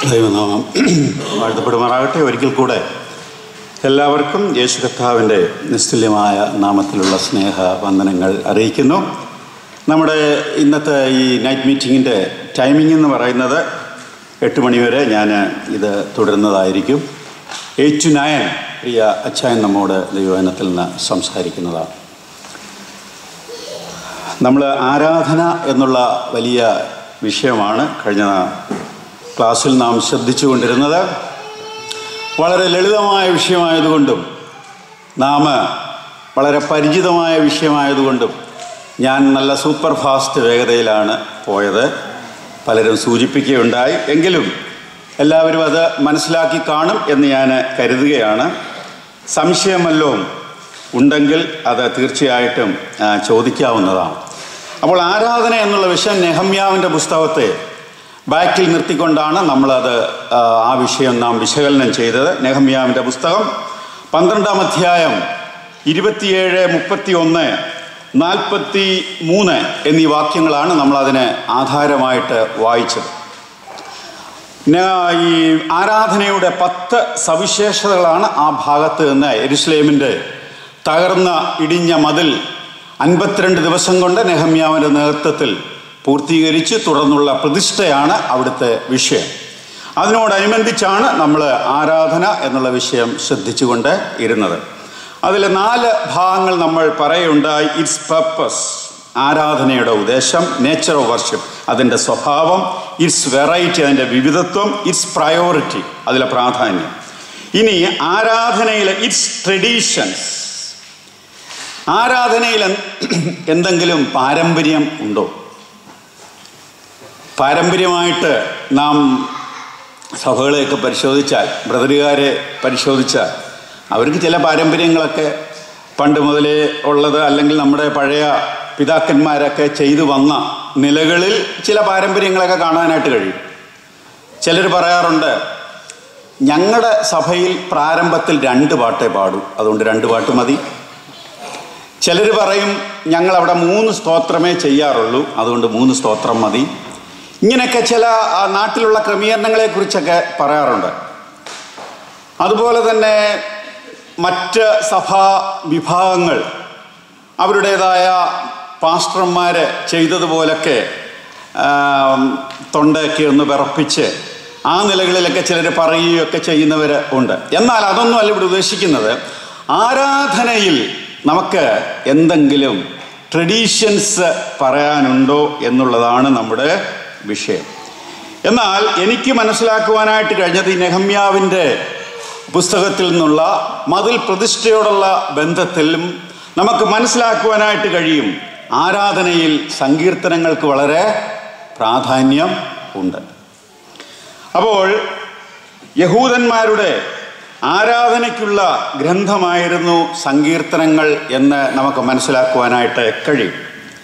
ദൈവനാമം വാഴ്ത്തപ്പെടുമാറാകട്ടെ ഒരിക്കൽ കൂടെ എല്ലാവർക്കും യേശു കർത്താവിൻ്റെ നിസ്തുല്യമായ നാമത്തിലുള്ള സ്നേഹ വന്ദനങ്ങൾ അറിയിക്കുന്നു നമ്മുടെ ഇന്നത്തെ ഈ നൈറ്റ് മീറ്റിങ്ങിൻ്റെ ടൈമിംഗ് എന്ന് പറയുന്നത് എട്ട് മണിവരെ ഞാൻ ഇത് തുടരുന്നതായിരിക്കും എയ്റ്റ് ടു നയൻ പ്രിയ അച്ചായൻ നമ്മോട് ദൈവവചനത്തിൽ നിന്ന് സംസാരിക്കുന്നതാണ് നമ്മൾ ആരാധന എന്നുള്ള വലിയ വിഷയമാണ് കഴിഞ്ഞ ക്ലാസ്സിൽ നാം ശ്രദ്ധിച്ചുകൊണ്ടിരുന്നത് വളരെ ലളിതമായ വിഷയമായതുകൊണ്ടും നാം വളരെ പരിചിതമായ വിഷയമായതുകൊണ്ടും ഞാൻ നല്ല സൂപ്പർ ഫാസ്റ്റ് വേഗതയിലാണ് പോയത് പലരും സൂചിപ്പിക്കുകയുണ്ടായി എങ്കിലും എല്ലാവരും അത് മനസ്സിലാക്കി കാണും എന്ന് ഞാൻ കരുതുകയാണ് സംശയമല്ലോ ഉണ്ടെങ്കിൽ അത് തീർച്ചയായിട്ടും ആ, ചോദിക്കാവുന്നതാണ് അപ്പോൾ ആരാധന എന്നുള്ള വിഷയം നെഹമ്യാവിൻ്റെ പുസ്തകത്തെ ബാക്കിൽ നിർത്തിക്കൊണ്ടാണ് നമ്മളത് ആ, ആ വിഷയം നാം വിശകലനം ചെയ്തത് നെഹമ്യാവിൻ്റെ പുസ്തകം പന്ത്രണ്ടാം അധ്യായം ഇരുപത്തിയേഴ് മുപ്പത്തി ഒന്ന് നാൽപ്പത്തി മൂന്ന് എന്നീ വാക്യങ്ങളാണ് നമ്മളതിന് ആധാരമായിട്ട് വായിച്ചത് പിന്നെ ഈ ആരാധനയുടെ പത്ത് സവിശേഷതകളാണ് ആ ഭാഗത്ത് നിന്ന് എരുസലേമിൻ്റെ തകർന്ന ഇടിഞ്ഞ മതിൽ അൻപത്തിരണ്ട് ദിവസം കൊണ്ട് നെഹമ്യാവിൻ്റെ നേതൃത്വത്തിൽ പൂർത്തീകരിച്ച് തുടർന്നുള്ള പ്രതിഷ്ഠയാണ് അവിടുത്തെ വിഷയം അതിനോടനുബന്ധിച്ചാണ് നമ്മൾ ആരാധന എന്നുള്ള വിഷയം ശ്രദ്ധിച്ചുകൊണ്ട് ഇരുന്നത് അതിൽ നാല് ഭാഗങ്ങൾ നമ്മൾ പറയുണ്ടായി ഇറ്റ്സ് പർപ്പസ് ആരാധനയുടെ ഉദ്ദേശം നേച്ചർ ഓഫ് വർഷിപ്പ് അതിൻ്റെ സ്വഭാവം ഇറ്റ്സ് വെറൈറ്റി അതിൻ്റെ വിവിധത്വം ഇറ്റ്സ് പ്രയോറിറ്റി അതിലെ പ്രാധാന്യം ഇനി ആരാധനയിലെ ഇറ്റ്സ് ട്രഡീഷൻസ് ആരാധനയിൽ എന്ത്- എന്തെങ്കിലും പാരമ്പര്യം ഉണ്ടോ പാരമ്പര്യമായിട്ട് നാം സഭകളെയൊക്കെ പരിശോധിച്ചാൽ ബ്രദറുകാരെ പരിശോധിച്ചാൽ അവർക്ക് ചില പാരമ്പര്യങ്ങളൊക്കെ പണ്ട് മുതലേ ഉള്ളത് അല്ലെങ്കിൽ നമ്മുടെ പഴയ പിതാക്കന്മാരൊക്കെ ചെയ്തു വന്ന നിലകളിൽ ചില പാരമ്പര്യങ്ങളൊക്കെ കാണാനായിട്ട് കഴിയും ചിലർ പറയാറുണ്ട് ഞങ്ങളുടെ സഭയിൽ പ്രാരംഭത്തിൽ രണ്ട് പാട്ടേ പാടൂ അതുകൊണ്ട് രണ്ട് പാട്ട് മതി ചിലർ പറയും ഞങ്ങൾ അവിടെ മൂന്ന് സ്തോത്രമേ ചെയ്യാറുള്ളൂ അതുകൊണ്ട് മൂന്ന് സ്തോത്രം മതി ഇങ്ങനെയൊക്കെ ചില ആ, നാട്ടിലുള്ള ക്രമീകരണങ്ങളെക്കുറിച്ചൊക്കെ പറയാറുണ്ട് അതുപോലെ തന്നെ മറ്റ് സഭാ വിഭാഗങ്ങൾ അവരുടേതായ പാസ്റ്റർമാർ ചെയ്തതുപോലൊക്കെ ആം, തൊണ്ടയൊക്കെ ഒന്ന് വിറപ്പിച്ച് ആ നിലകളിലൊക്കെ ചിലർ പറയുകയൊക്കെ ചെയ്യുന്നവർ ഉണ്ട് എന്നാൽ അതൊന്നും അല്ല ഇവിടെ ഉദ്ദേശിക്കുന്നത് ആരാധനയിൽ നമുക്ക് എന്തെങ്കിലും ട്രഡീഷൻസ് പറയാനുണ്ടോ എന്നുള്ളതാണ് നമ്മുടെ വിഷയം എന്നാൽ എനിക്ക് മനസ്സിലാക്കുവാനായിട്ട് കഴിഞ്ഞത് ഈ നെഹമ്യാവിൻ്റെ പുസ്തകത്തിൽ നിന്നുള്ള മതിൽ പ്രതിഷ്ഠയോടുള്ള ബന്ധത്തിലും നമുക്ക് മനസ്സിലാക്കുവാനായിട്ട് കഴിയും ആരാധനയിൽ സങ്കീർത്തനങ്ങൾക്ക് വളരെ പ്രാധാന്യം ഉണ്ട് അപ്പോൾ യഹൂദന്മാരുടെ ആരാധനയ്ക്കുള്ള ഗ്രന്ഥമായിരുന്നു സങ്കീർത്തനങ്ങൾ എന്ന് നമുക്ക് മനസ്സിലാക്കുവാനായിട്ട് കഴിയും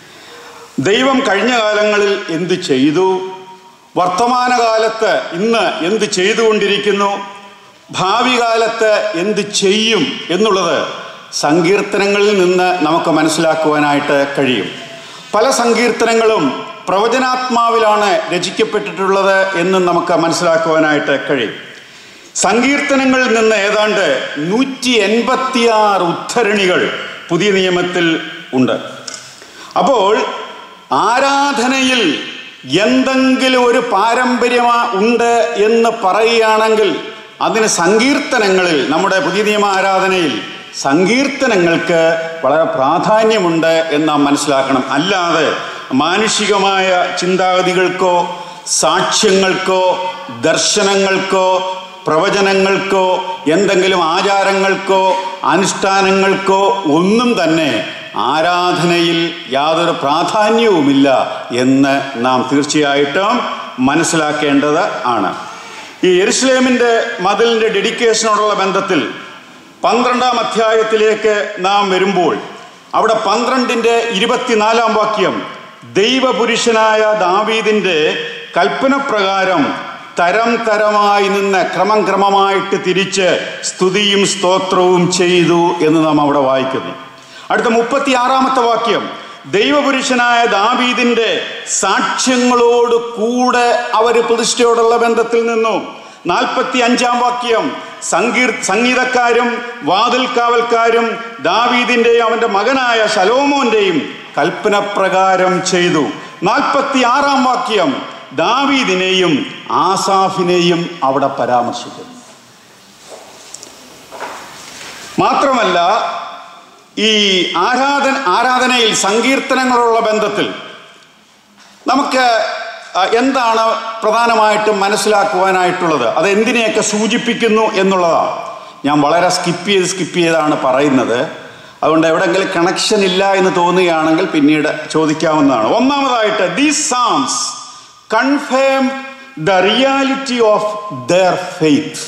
ദൈവം കഴിഞ്ഞ കാലങ്ങളിൽ എന്ത് ചെയ്തു വർത്തമാനകാലത്ത് ഇന്ന് എന്ത് ചെയ്തുകൊണ്ടിരിക്കുന്നു ഭാവി കാലത്ത് എന്ത് ചെയ്യും എന്നുള്ളത് സങ്കീർത്തനങ്ങളിൽ നിന്ന് നമുക്ക് മനസ്സിലാക്കുവാനായിട്ട് കഴിയും പല സങ്കീർത്തനങ്ങളും പ്രവചനാത്മാവിലാണ് രചിക്കപ്പെട്ടിട്ടുള്ളത് എന്നും നമുക്ക് മനസ്സിലാക്കുവാനായിട്ട് കഴിയും സങ്കീർത്തനങ്ങളിൽ നിന്ന് ഏതാണ്ട് നൂറ്റി എൺപത്തിയാറ് ഉദ്ധരണികൾ പുതിയ നിയമത്തിൽ ഉണ്ട് അപ്പോൾ ആരാധനയിൽ എന്തെങ്കിലും ഒരു പാരമ്പര്യമാ ഉണ്ട് എന്ന് പറയുകയാണെങ്കിൽ അതിന് സങ്കീർത്തനങ്ങളിൽ നമ്മുടെ പുതിയ നിയമ ആരാധനയിൽ സങ്കീർത്തനങ്ങൾക്ക് വളരെ പ്രാധാന്യമുണ്ട് എന്ന് നാം മനസ്സിലാക്കണം അല്ലാതെ മാനുഷികമായ ചിന്താഗതികൾക്കോ സാക്ഷ്യങ്ങൾക്കോ ദർശനങ്ങൾക്കോ പ്രവചനങ്ങൾക്കോ എന്തെങ്കിലും ആചാരങ്ങൾക്കോ അനുഷ്ഠാനങ്ങൾക്കോ ഒന്നും തന്നെ ആരാധനയിൽ യാതൊരു പ്രാധാന്യവുമില്ല എന്ന് നാം തീർച്ചയായിട്ടും മനസ്സിലാക്കേണ്ടത് ആണ് ഈ എരുസലേമിൻ്റെ മതിലിൻ്റെ ഡെഡിക്കേഷനോടുള്ള ബന്ധത്തിൽ പന്ത്രണ്ടാം അധ്യായത്തിലേക്ക് നാം വരുമ്പോൾ അവിടെ പന്ത്രണ്ടിൻ്റെ ഇരുപത്തിനാലാം വാക്യം ദൈവപുരുഷനായ ദാവീദിൻ്റെ കൽപ്പനപ്രകാരം തരം തരമായി നിന്ന് ക്രമം ക്രമമായിട്ട് തിരിച്ച് സ്തുതിയും സ്തോത്രവും ചെയ്തു എന്ന് നാം അവിടെ വായിക്കുന്നു അടുത്ത മുപ്പത്തി ആറാമത്തെ വാക്യം ദൈവപുരുഷനായ ദാവീദിന്റെ സാക്ഷ്യങ്ങളോട് കൂടെ അവർ പ്രതിഷ്ഠയോടുള്ള ബന്ധത്തിൽ നിന്നു നാൽപ്പത്തി അഞ്ചാം വാക്യം സങ്കീർ സംഗീതക്കാരും വാതിൽ കാവൽക്കാരും ദാവീദിന്റെയും അവന്റെ മകനായ ശലോമോന്റെയും കൽപ്പനപ്രകാരം ചെയ്തു നാൽപ്പത്തി ആറാം വാക്യം ദാവീദിനെയും ആസാഫിനെയും അവിടെ പരാമർശിക്കുന്നു മാത്രമല്ല ഈ ആരാധന ആരാധനയിൽ സങ്കീർത്തനങ്ങളുള്ള ബന്ധത്തിൽ നമുക്ക് ആ, എന്താണ് പ്രധാനമായിട്ടും മനസ്സിലാക്കുവാനായിട്ടുള്ളത് അത് എന്തിനെയൊക്കെ സൂചിപ്പിക്കുന്നു എന്നുള്ളതാണ് ഞാൻ വളരെ സ്കിപ്പ് ചെയ്ത് സ്കിപ്പ് ചെയ്താണ് പറയുന്നത് അതുകൊണ്ട് എവിടെയെങ്കിലും കണക്ഷൻ ഇല്ല എന്ന് തോന്നുകയാണെങ്കിൽ പിന്നീട് ചോദിക്കാവുന്നതാണ് ഒന്നാമതായിട്ട് these psalms confirm the reality of their faith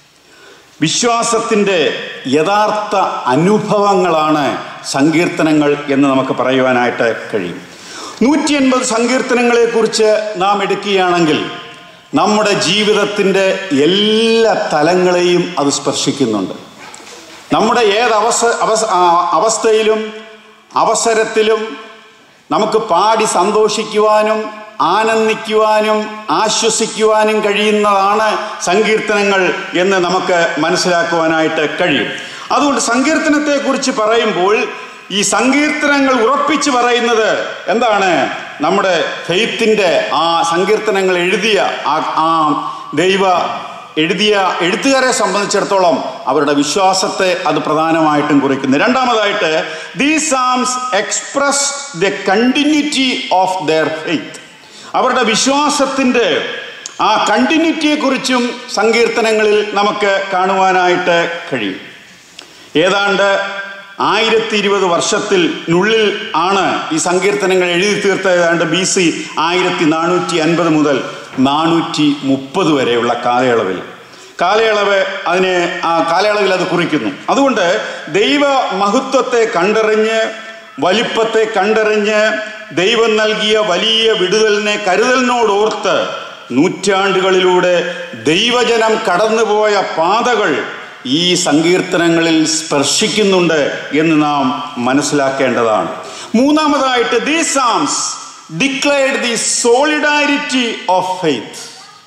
വിശ്വാസത്തിൻ്റെ യഥാർത്ഥ അനുഭവങ്ങളാണ് സങ്കീർത്തനങ്ങൾ എന്ന് നമുക്ക് പറയുവാനായിട്ട് കഴിയും നൂറ്റി എൺപത് സങ്കീർത്തനങ്ങളെക്കുറിച്ച് നാം എടുക്കുകയാണെങ്കിൽ നമ്മുടെ ജീവിതത്തിൻ്റെ എല്ലാ തലങ്ങളെയും അത് സ്പർശിക്കുന്നുണ്ട് നമ്മുടെ ഏത് അവസ അവസ ആ, അവസ്ഥയിലും അവസരത്തിലും നമുക്ക് പാടി സന്തോഷിക്കുവാനും ആനന്ദിക്കുവാനും ആശ്വസിക്കുവാനും കഴിയുന്നതാണ് സങ്കീർത്തനങ്ങൾ എന്ന് നമുക്ക് മനസ്സിലാക്കുവാനായിട്ട് കഴിയും അതുകൊണ്ട് സങ്കീർത്തനത്തെക്കുറിച്ച് പറയുമ്പോൾ ഈ സങ്കീർത്തനങ്ങൾ ഉറപ്പിച്ച് പറയുന്നത് എന്താണ് നമ്മുടെ ഫെയ്ത്തിൻ്റെ ആ സങ്കീർത്തനങ്ങൾ എഴുതിയ ആ ആ ദൈവ എഴുതിയ എഴുത്തുകാരെ സംബന്ധിച്ചിടത്തോളം അവരുടെ വിശ്വാസത്തെ അത് പ്രധാനമായിട്ടും കുറിക്കുന്നു രണ്ടാമതായിട്ട് these psalms express the continuity of their faith അവരുടെ വിശ്വാസത്തിൻ്റെ ആ കണ്ടിന്യൂറ്റിയെക്കുറിച്ചും സങ്കീർത്തനങ്ങളിൽ നമുക്ക് കാണുവാനായിട്ട് കഴിയും ഏതാണ്ട് ആയിരത്തി ഇരുപത് വർഷത്തിനുള്ളിൽ ആണ് ഈ സങ്കീർത്തനങ്ങൾ എഴുതി തീർത്ത ഏതാണ്ട് ബി സി ആയിരത്തി നാനൂറ്റി അൻപത് മുതൽ നാനൂറ്റി മുപ്പത് വരെയുള്ള കാലയളവിൽ കാലയളവ് അതിനെ ആ കാലയളവിൽ അത് കുറിക്കുന്നു അതുകൊണ്ട് ദൈവ മഹത്വത്തെ കണ്ടറിഞ്ഞ് വലിപ്പത്തെ കണ്ടറിഞ്ഞ് ദൈവം നൽകിയ വലിയ വിടുതലിനെ കരുതലിനോടോർത്ത് നൂറ്റാണ്ടുകളിലൂടെ ദൈവജനം കടന്നുപോയ പാതകൾ ഈ സങ്കീർത്തനങ്ങളിൽ സ്പർശിക്കുന്നുണ്ട് എന്ന് നാം മനസ്സിലാക്കേണ്ടതാണ് മൂന്നാമതായിട്ട് these psalms declared the solidarity of faith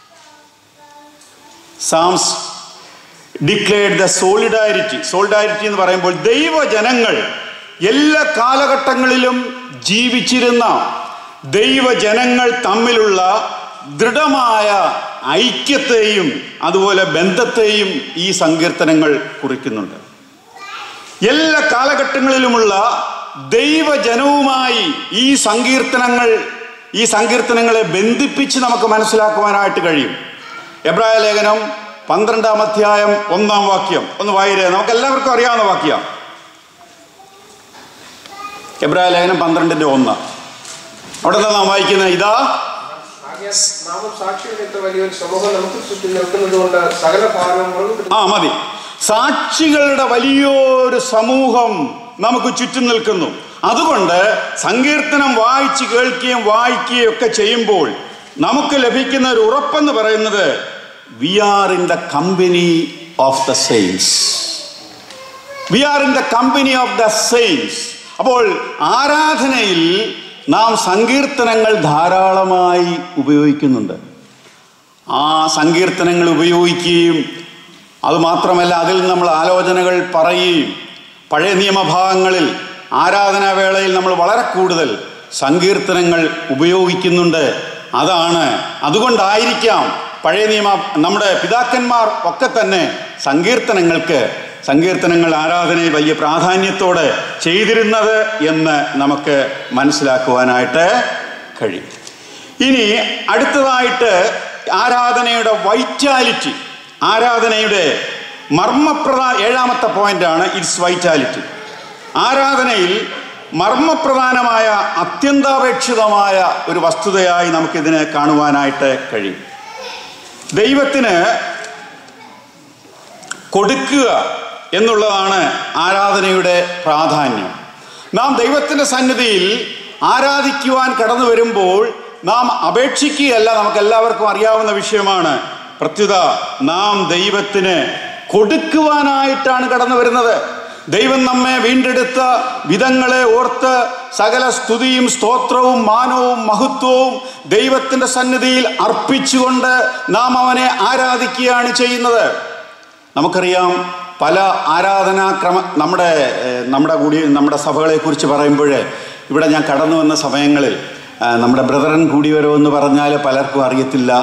psalms declared the solidarity solidarity എന്ന് പറയുമ്പോൾ ദൈവജനങ്ങൾ എല്ലാ കാലഘട്ടങ്ങളിലും ജീവിച്ചിരുന്ന ദൈവജനങ്ങൾ തമ്മിലുള്ള ദൃഢമായ ഐക്യത്തെയും അതുപോലെ ബന്ധത്തെയും ഈ സങ്കീർത്തനങ്ങൾ കുറിക്കുന്നുണ്ട് എല്ലാ കാലഘട്ടങ്ങളിലുമുള്ള ദൈവജനവുമായി ഈ സങ്കീർത്തനങ്ങൾ ഈ സങ്കീർത്തനങ്ങളെ ബന്ധിപ്പിച്ച് നമുക്ക് മനസ്സിലാക്കുവാനായിട്ട് കഴിയും എബ്രായ ലേഖനം പന്ത്രണ്ടാം അധ്യായം ഒന്നാം വാക്യം ഒന്ന് വായിരേ നമുക്ക് എല്ലാവർക്കും അറിയാവുന്ന വാക്യം എബ്രായ ലേഖനം പന്ത്രണ്ടിന്റെ ഒന്ന് അവിടെ നിന്ന് നാം വായിക്കുന്നത് ഇതാ ആകയാൽ നാമം സാക്ഷിയുടെ എത്ര വലിയൊരു സമൂഹം നമുക്ക് ചുറ്റും നിൽക്കുന്നത് കൊണ്ട് സകല ഭാരവും മുറുകെ ആ മതി സാക്ഷികളുടെ വലിയൊരു സമൂഹം നമുക്ക് ചുറ്റും നിൽക്കുന്നു അതുകൊണ്ട് സങ്കീർത്തനം വായിച്ച് കേൾക്കുകയും വായിക്കുകയും ഒക്കെ ചെയ്യുമ്പോൾ നമുക്ക് ലഭിക്കുന്ന ഒരു ഉറപ്പെന്ന് പറയുന്നത് we are in the company of the saints we are in the company of the saints അപ്പോൾ ആരാധനയിൽ നാം സങ്കീർത്തനങ്ങൾ ധാരാളമായി ഉപയോഗിക്കുന്നുണ്ട് ആ സങ്കീർത്തനങ്ങൾ ഉപയോഗിക്കുകയും അതുമാത്രമല്ല അതിൽ നമ്മൾ ആലോചനകൾ പറയുകയും പഴയ നിയമഭാഗങ്ങളിൽ ആരാധനാവേളയിൽ നമ്മൾ വളരെ കൂടുതൽ സങ്കീർത്തനങ്ങൾ ഉപയോഗിക്കുന്നുണ്ട് അതാണ് അതുകൊണ്ടായിരിക്കാം പഴയ നിയമ നമ്മുടെ പിതാക്കന്മാർ ഒക്കെ തന്നെ സങ്കീർത്തനങ്ങൾക്ക് സങ്കീർത്തനങ്ങൾ ആരാധനയിൽ വലിയ പ്രാധാന്യത്തോടെ ചെയ്തിരുന്നത് എന്ന് നമുക്ക് മനസ്സിലാക്കുവാനായിട്ട് കഴിയും ഇനി അടുത്തതായിട്ട് ആരാധനയുടെ വൈറ്റാലിറ്റി ആരാധനയുടെ മർമ്മപ്രധാന ഏഴാമത്തെ പോയിന്റാണ് ഇറ്റ്സ് വൈറ്റാലിറ്റി ആരാധനയിൽ മർമ്മപ്രധാനമായ അത്യന്താപേക്ഷിതമായ ഒരു വസ്തുതയായി നമുക്കിതിനെ കാണുവാനായിട്ട് കഴിയും ദൈവത്തിന് കൊടുക്കുക എന്നുള്ളതാണ് ആരാധനയുടെ പ്രാധാന്യം നാം ദൈവത്തിൻ്റെ സന്നിധിയിൽ ആരാധിക്കുവാൻ കടന്നു വരുമ്പോൾ നാം അപേക്ഷിക്കുകയല്ല നമുക്ക് എല്ലാവർക്കും അറിയാവുന്ന വിഷയമാണ് പ്രത്യുത നാം ദൈവത്തിന് കൊടുക്കുവാനായിട്ടാണ് കടന്നു വരുന്നത് ദൈവം നമ്മെ വീണ്ടെടുത്ത വിധങ്ങളെ ഓർത്ത് സകല സ്തുതിയും സ്തോത്രവും മാനവും മഹത്വവും ദൈവത്തിൻ്റെ സന്നിധിയിൽ അർപ്പിച്ചുകൊണ്ട് നാം അവനെ ആരാധിക്കുകയാണ് ചെയ്യുന്നത് നമുക്കറിയാം പല ആരാധനാക്രമ നമ്മുടെ ഏഹ്, നമ്മുടെ കൂടി നമ്മുടെ സഭകളെക്കുറിച്ച് പറയുമ്പോൾ ഇവിടെ ഞാൻ കടന്നു വന്ന സമയങ്ങളിൽ ആ, നമ്മുടെ ബ്രദറൻ കൂടി വരുമെന്ന് പറഞ്ഞാൽ പലർക്കും അറിയത്തില്ല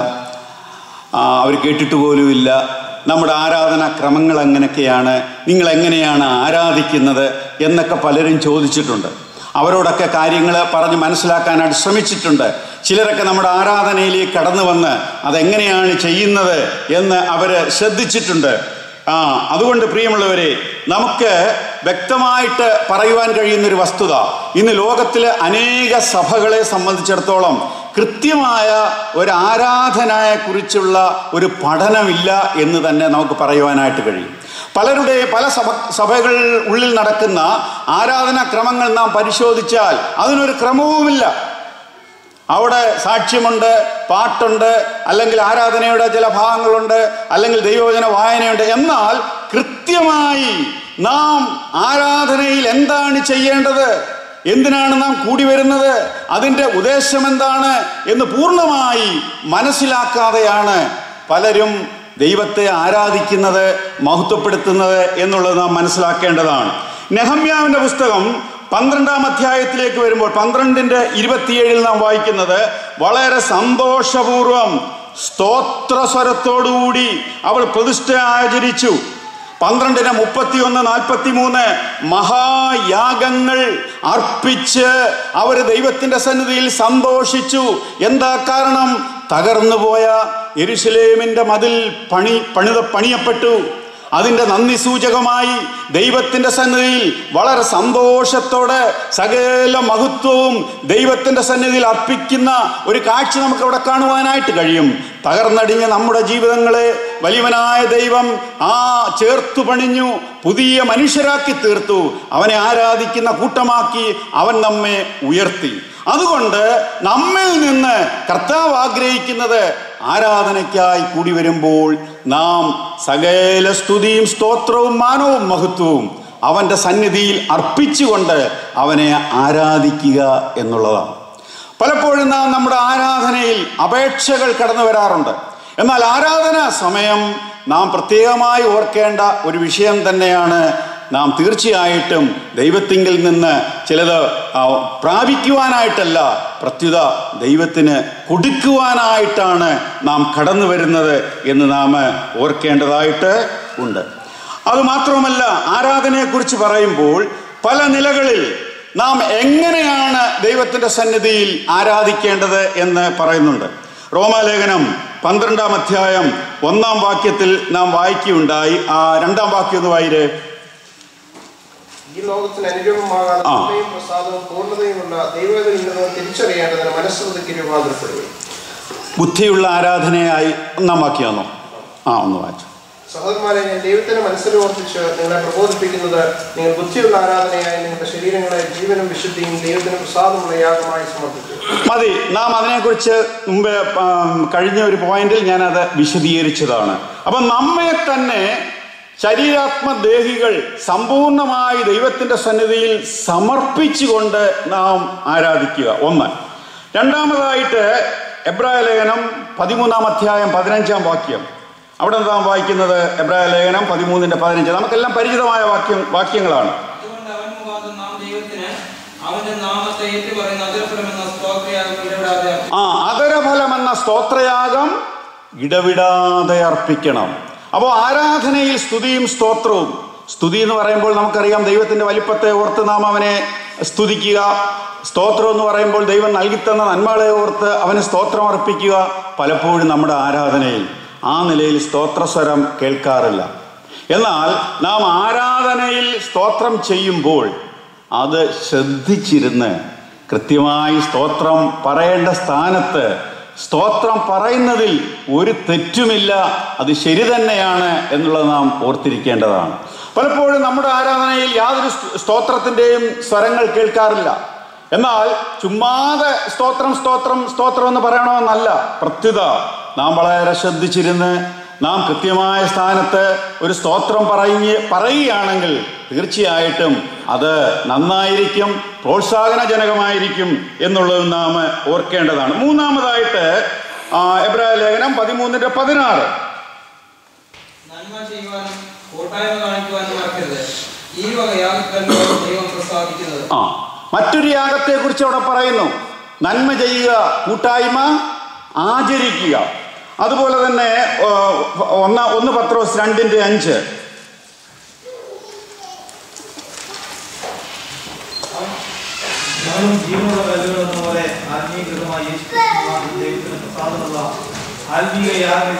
ആ, അവർ കേട്ടിട്ട് പോലുമില്ല നമ്മുടെ ആരാധനാ ക്രമങ്ങൾ എങ്ങനെയൊക്കെയാണ് നിങ്ങൾ എങ്ങനെയാണ് ആരാധിക്കുന്നത് എന്നൊക്കെ പലരും ചോദിച്ചിട്ടുണ്ട് അവരോടൊക്കെ കാര്യങ്ങൾ പറഞ്ഞ് മനസ്സിലാക്കാനായിട്ട് ശ്രമിച്ചിട്ടുണ്ട് ചിലരൊക്കെ നമ്മുടെ ആരാധനയിലേക്ക് കടന്നു വന്ന് അതെങ്ങനെയാണ് ചെയ്യുന്നത് എന്ന് അവർ ശ്രദ്ധിച്ചിട്ടുണ്ട് ആ അതുകൊണ്ട് പ്രിയമുള്ളവരെ നമുക്ക് വ്യക്തമായിട്ട് പറയുവാൻ കഴിയുന്നൊരു വസ്തുത ഇന്ന് ലോകത്തിലെ അനേക സഭകളെ സംബന്ധിച്ചിടത്തോളം കൃത്യമായ ഒരു ആരാധനയെ കുറിച്ചുള്ള ഒരു പഠനമില്ല എന്ന് തന്നെ നമുക്ക് പറയുവാനായിട്ട് കഴിയും പലരുടെ പല സഭ സഭകൾ ഉള്ളിൽ നടക്കുന്ന ആരാധനാ ക്രമങ്ങൾ നാം പരിശോധിച്ചാൽ അതിനൊരു ക്രമവുമില്ല അവിടെ സാക്ഷ്യമുണ്ട് പാട്ടുണ്ട് അല്ലെങ്കിൽ ആരാധനയുടെ ചില ഭാഗങ്ങളുണ്ട് അല്ലെങ്കിൽ ദൈവവചന വായനയുണ്ട് എന്നാൽ കൃത്യമായി നാം ആരാധനയിൽ എന്താണ് ചെയ്യേണ്ടത് എന്തിനാണ് നാം കൂടി വരുന്നത് അതിൻ്റെ ഉദ്ദേശം എന്താണ് എന്ന് പൂർണ്ണമായി മനസ്സിലാക്കാതെയാണ് പലരും ദൈവത്തെ ആരാധിക്കുന്നത് മഹത്വപ്പെടുത്തുന്നത് എന്നുള്ളത് നാം മനസ്സിലാക്കേണ്ടതാണ് നെഹമ്യാവിൻ്റെ പുസ്തകം പന്ത്രണ്ടാം അധ്യായത്തിലേക്ക് വരുമ്പോൾ പന്ത്രണ്ടിന്റെ ഇരുപത്തിയേഴിൽ നാം വായിക്കുന്നത് വളരെ സന്തോഷപൂർവം സ്തോത്രസ്വരത്തോടുകൂടി അവൾ പ്രതിഷ്ഠ ആചരിച്ചു പന്ത്രണ്ടിന് മുപ്പത്തിയൊന്ന് നാൽപ്പത്തി മൂന്ന് മഹായാഗങ്ങൾ അർപ്പിച്ച് അവർ ദൈവത്തിന്റെ സന്നിധിയിൽ സന്തോഷിച്ചു എന്താ കാരണം തകർന്നുപോയ എരുസലേമിന്റെ മതിൽ പണി പണിത പണിയപ്പെട്ടു അതിൻ്റെ നന്ദി സൂചകമായി ദൈവത്തിൻ്റെ സന്നിധിയിൽ വളരെ സന്തോഷത്തോടെ സകല മഹത്വവും ദൈവത്തിൻ്റെ സന്നിധിയിൽ അർപ്പിക്കുന്ന ഒരു കാഴ്ച നമുക്ക് അവിടെ കാണുവാനായിട്ട് കഴിയും തകർന്നടിഞ്ഞ നമ്മുടെ ജീവിതങ്ങളെ വലിയവനായ ദൈവം ആ ചേർത്തു പണിഞ്ഞു പുതിയ മനുഷ്യരാക്കി തീർത്തു അവനെ ആരാധിക്കുന്ന കൂട്ടമാക്കി അവൻ നമ്മെ ഉയർത്തി അതുകൊണ്ട് നമ്മിൽ നിന്ന് കർത്താവ് ആഗ്രഹിക്കുന്നത് ആരാധനയ്ക്കായി കൂടി വരുമ്പോൾ നാം സകല സ്തുതിയും സ്തോത്രവും മാനവും മഹത്വവും അവൻ്റെ സന്നിധിയിൽ അർപ്പിച്ചുകൊണ്ട് അവനെ ആരാധിക്കുക എന്നുള്ളതാണ് പലപ്പോഴും നാം നമ്മുടെ ആരാധനയിൽ അപേക്ഷകൾ കടന്നു വരാറുണ്ട് എന്നാൽ ആരാധനാ സമയം നാം പ്രത്യേകമായി ഓർക്കേണ്ട ഒരു വിഷയം തന്നെയാണ് നാം തീർച്ചയായിട്ടും ദൈവത്തിങ്കിൽ നിന്ന് ചിലത് ആ, പ്രാപിക്കുവാനായിട്ടല്ല പ്രത്യുത ദൈവത്തിന് കൊടുക്കുവാനായിട്ടാണ് നാം കടന്നു വരുന്നത് എന്ന് നാം ഓർക്കേണ്ടതായിട്ട് ഉണ്ട് അതുമാത്രമല്ല ആരാധനയെക്കുറിച്ച് പറയുമ്പോൾ പല നിലകളിൽ നാം എങ്ങനെയാണ് ദൈവത്തിൻ്റെ സന്നിധിയിൽ ആരാധിക്കേണ്ടത് എന്ന് പറയുന്നുണ്ട് റോമാലേഖനം പന്ത്രണ്ടാം അധ്യായം ഒന്നാം വാക്യത്തിൽ നാം വായിക്കുകയുണ്ടായി ആ രണ്ടാം വാക്യം ഒന്ന് വായിരേ ഈ ലോകത്തിന് അനുരൂപമാകാതെ ആ. കൃപയും പ്രസാദവും പൂർണ്ണതയുമുള്ള ദൈവത്തിൽ നിന്ന് തിരിച്ചറിയേണ്ടതിന് മനസ്സൃതിക്ക് രൂപാന്തരപ്പെടുക ബുദ്ധിയുള്ള ആരാധനയായി ഒന്നാം വാക്യാണോ ആ ഒന്ന് വായിച്ചു സഹോദരന്മാരെ ഞാൻ ദൈവത്തിന് മനസ്സിലോർപ്പിച്ച് നിങ്ങളെ പ്രബോധിപ്പിക്കുന്നത് നിങ്ങൾ ബുദ്ധിയുള്ള ആരാധനയായി നിങ്ങളുടെ ശരീരങ്ങളെ ജീവനും വിശുദ്ധിയും ദൈവത്തിന് പ്രസാദമുള്ള യാഗമായി സമർപ്പിക്കുക മതി നാം അതിനെക്കുറിച്ച് മുമ്പ് ആം, കഴിഞ്ഞ ഒരു പോയിന്റിൽ ഞാനത് വിശദീകരിച്ചതാണ് അപ്പം നമ്മെ തന്നെ ശരീരാത്മദേഹികൾ സമ്പൂർണമായി ദൈവത്തിൻ്റെ സന്നിധിയിൽ സമർപ്പിച്ചുകൊണ്ട് നാം ആരാധിക്കുക ഒന്ന് രണ്ടാമതായിട്ട് എബ്രായ ലേഖനം പതിമൂന്നാം അധ്യായം പതിനഞ്ചാം വാക്യം അവിടെ നാം വായിക്കുന്നത് എബ്രായ ലേഖനം പതിമൂന്നിന്റെ പതിനഞ്ച് നമുക്കെല്ലാം പരിചിതമായ വാക്യം വാക്യങ്ങളാണ് അതുകൊണ്ട് അവൻ മുഖാന്തരം നാം ദൈവത്തിന് അവന്റെ നാമത്തെ ഏറ്റുപറയുന്ന അതിർഫലമെന്ന സ്തോത്രയാഗം ഇടപെടാതെ ആ അതരഫലം എന്ന സ്തോത്രയാഗം ഇടവിടാതെ അർപ്പിക്കണം അപ്പോൾ ആരാധനയിൽ സ്തുതിയും സ്തോത്രവും സ്തുതി എന്ന് പറയുമ്പോൾ നമുക്കറിയാം ദൈവത്തിന്റെ വലിപ്പത്തെ ഓർത്ത് നാം അവനെ സ്തുതിക്കുക സ്തോത്രം എന്ന് പറയുമ്പോൾ ദൈവം നൽകിത്തന്ന നന്മകളെ ഓർത്ത് അവന് സ്തോത്രം അർപ്പിക്കുക പലപ്പോഴും നമ്മുടെ ആരാധനയിൽ ആ നിലയിൽ സ്തോത്രസ്വരം കേൾക്കാറില്ല എന്നാൽ നാം ആരാധനയിൽ സ്തോത്രം ചെയ്യുമ്പോൾ അത് ശ്രദ്ധിച്ചിരുന്ന് കൃത്യമായി സ്തോത്രം പറയേണ്ട സ്ഥാനത്ത് സ്തോത്രം പറയുന്നതിൽ ഒരു തെറ്റുമില്ല അത് ശരി തന്നെയാണ് എന്നുള്ളത് നാം ഓർത്തിരിക്കേണ്ടതാണ് പലപ്പോഴും നമ്മുടെ ആരാധനയിൽ യാതൊരു സ്ത- സ്തോത്രത്തിൻ്റെയും സ്വരങ്ങൾ കേൾക്കാറില്ല എന്നാൽ ചുമ്മാതെ സ്തോത്രം സ്തോത്രം സ്തോത്രം എന്ന് പറയണമെന്നല്ല പ്രത്യുത നാം വളരെ ശ്രദ്ധിച്ചിരുന്ന് നാം കൃത്യമായ സ്ഥാനത്ത് ഒരു സ്തോത്രം പറയുക പറയുകയാണെങ്കിൽ തീർച്ചയായിട്ടും അത് നന്നായിരിക്കും പ്രോത്സാഹനജനകമായിരിക്കും എന്നുള്ളത് നാം ഓർക്കേണ്ടതാണ് മൂന്നാമതായിട്ട് ആ, എബ്രായ ലേഖനം പതിമൂന്നിന്റെ പതിനാറ് നന്മ ചെയ്യുവാനും കൂട്ടായ്മ കാണിക്കുവാനും മറക്കരുത് ഈ വക യാഗത്തല്ലോ ദൈവം പ്രസാദിക്കുന്നത് ആ മറ്റൊരു യാഗത്തെ കുറിച്ച് അവിടെ പറയുന്നു നന്മ ചെയ്യുക കൂട്ടായ്മ ആചരിക്കുക അതുപോലെ തന്നെ ആ, ഒന്ന ഒന്ന് പത്രോസ് രണ്ടിന്റെ അഞ്ച് ഞങ്ങളും ജീവനുള്ള കല്ലുകൾ എന്ന പോലെ ആത്മീയകൃതമായ യേശു ക്രിസ്തുവാണ് ദൈവത്തിന് പ്രസാദമുള്ള ആത്മീയ യാഗം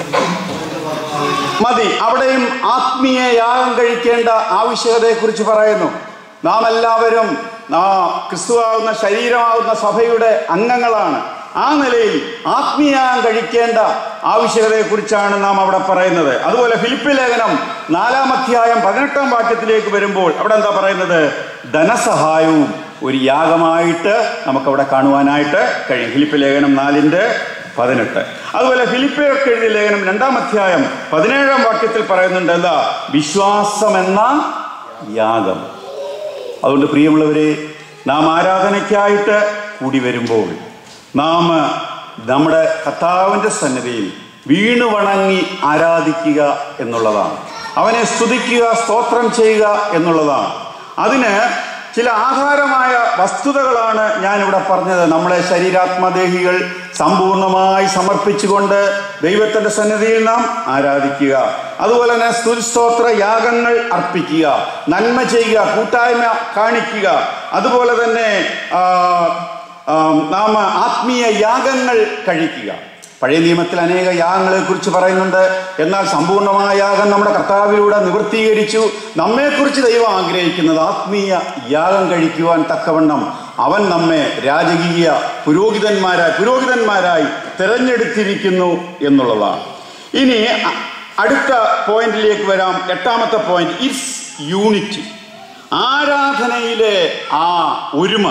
മതി അവിടെയും ആത്മീയ യാഗം കഴിക്കേണ്ട ആവശ്യകതയെക്കുറിച്ച് പറയുന്നു നാം എല്ലാവരും ആ ക്രിസ്തുവാകുന്ന ശരീരമാകുന്ന സഭയുടെ അംഗങ്ങളാണ് ആ നിലയിൽ ആത്മീയാഗം കഴിക്കേണ്ട ആവശ്യകതയെക്കുറിച്ചാണ് നാം അവിടെ പറയുന്നത് അതുപോലെ ഫിലിപ്പ് ലേഖനം നാലാം അധ്യായം പതിനെട്ടാം വാക്യത്തിലേക്ക് വരുമ്പോൾ അവിടെ എന്താ പറയുന്നത് ധനസഹായവും ഒരു യാഗമായിട്ട് നമുക്കവിടെ കാണുവാനായിട്ട് കഴിയും ഫിലിപ്പ് ലേഖനം നാലിൻ്റെ പതിനെട്ട് അതുപോലെ ഫിലിപ്പിയർക്ക് എഴുതിയ ലേഖനം രണ്ടാം അധ്യായം പതിനേഴാം വാക്യത്തിൽ പറയുന്നുണ്ട് എന്താ വിശ്വാസം എന്ന യാഗം അതുകൊണ്ട് പ്രിയമുള്ളവരെ നാം ആരാധനയ്ക്കായിട്ട് കൂടി വരുമ്പോൾ നാം നമ്മുടെ കർത്താവിൻ്റെ സന്നിധിയിൽ വീണു വണങ്ങി ആരാധിക്കുക എന്നുള്ളതാണ് അവനെ സ്തുതിക്കുക സ്തോത്രം ചെയ്യുക എന്നുള്ളതാണ് അതിന് ചില ആധാരമായ വസ്തുതകളാണ് ഞാനിവിടെ പറഞ്ഞത് നമ്മളെ ശരീരാത്മദേഹികൾ സമ്പൂർണമായി സമർപ്പിച്ചുകൊണ്ട് ദൈവത്തിന്റെ സന്നിധിയിൽ നാം ആരാധിക്കുക അതുപോലെ തന്നെ സ്തുതിസ്തോത്ര യാഗങ്ങൾ അർപ്പിക്കുക നന്മ ചെയ്യുക കൂട്ടായ്മ കാണിക്കുക അതുപോലെ തന്നെ ആ, ആ, നാം ആത്മീയ യാഗങ്ങൾ കഴിക്കുക പഴയ നിയമത്തിൽ അനേക യാഗങ്ങളെ കുറിച്ച് പറയുന്നുണ്ട് എന്നാൽ സമ്പൂർണ്ണമായ യാഗം നമ്മുടെ കർത്താവിലൂടെ നിവൃത്തീകരിച്ചു നമ്മെക്കുറിച്ച് ദൈവം ആഗ്രഹിക്കുന്നത് ആത്മീയ യാഗം കഴിക്കുവാൻ തക്കവണ്ണം അവൻ നമ്മെ രാജകീയ പുരോഹിതന്മാരായി പുരോഹിതന്മാരായി തിരഞ്ഞെടുത്തിരിക്കുന്നു എന്നുള്ളതാണ് ഇനി അ- അടുത്ത പോയിന്റിലേക്ക് വരാം എട്ടാമത്തെ പോയിന്റ് ഇറ്റ്സ് യൂണിറ്റി ആരാധനയിലെ ആ ഒരുമ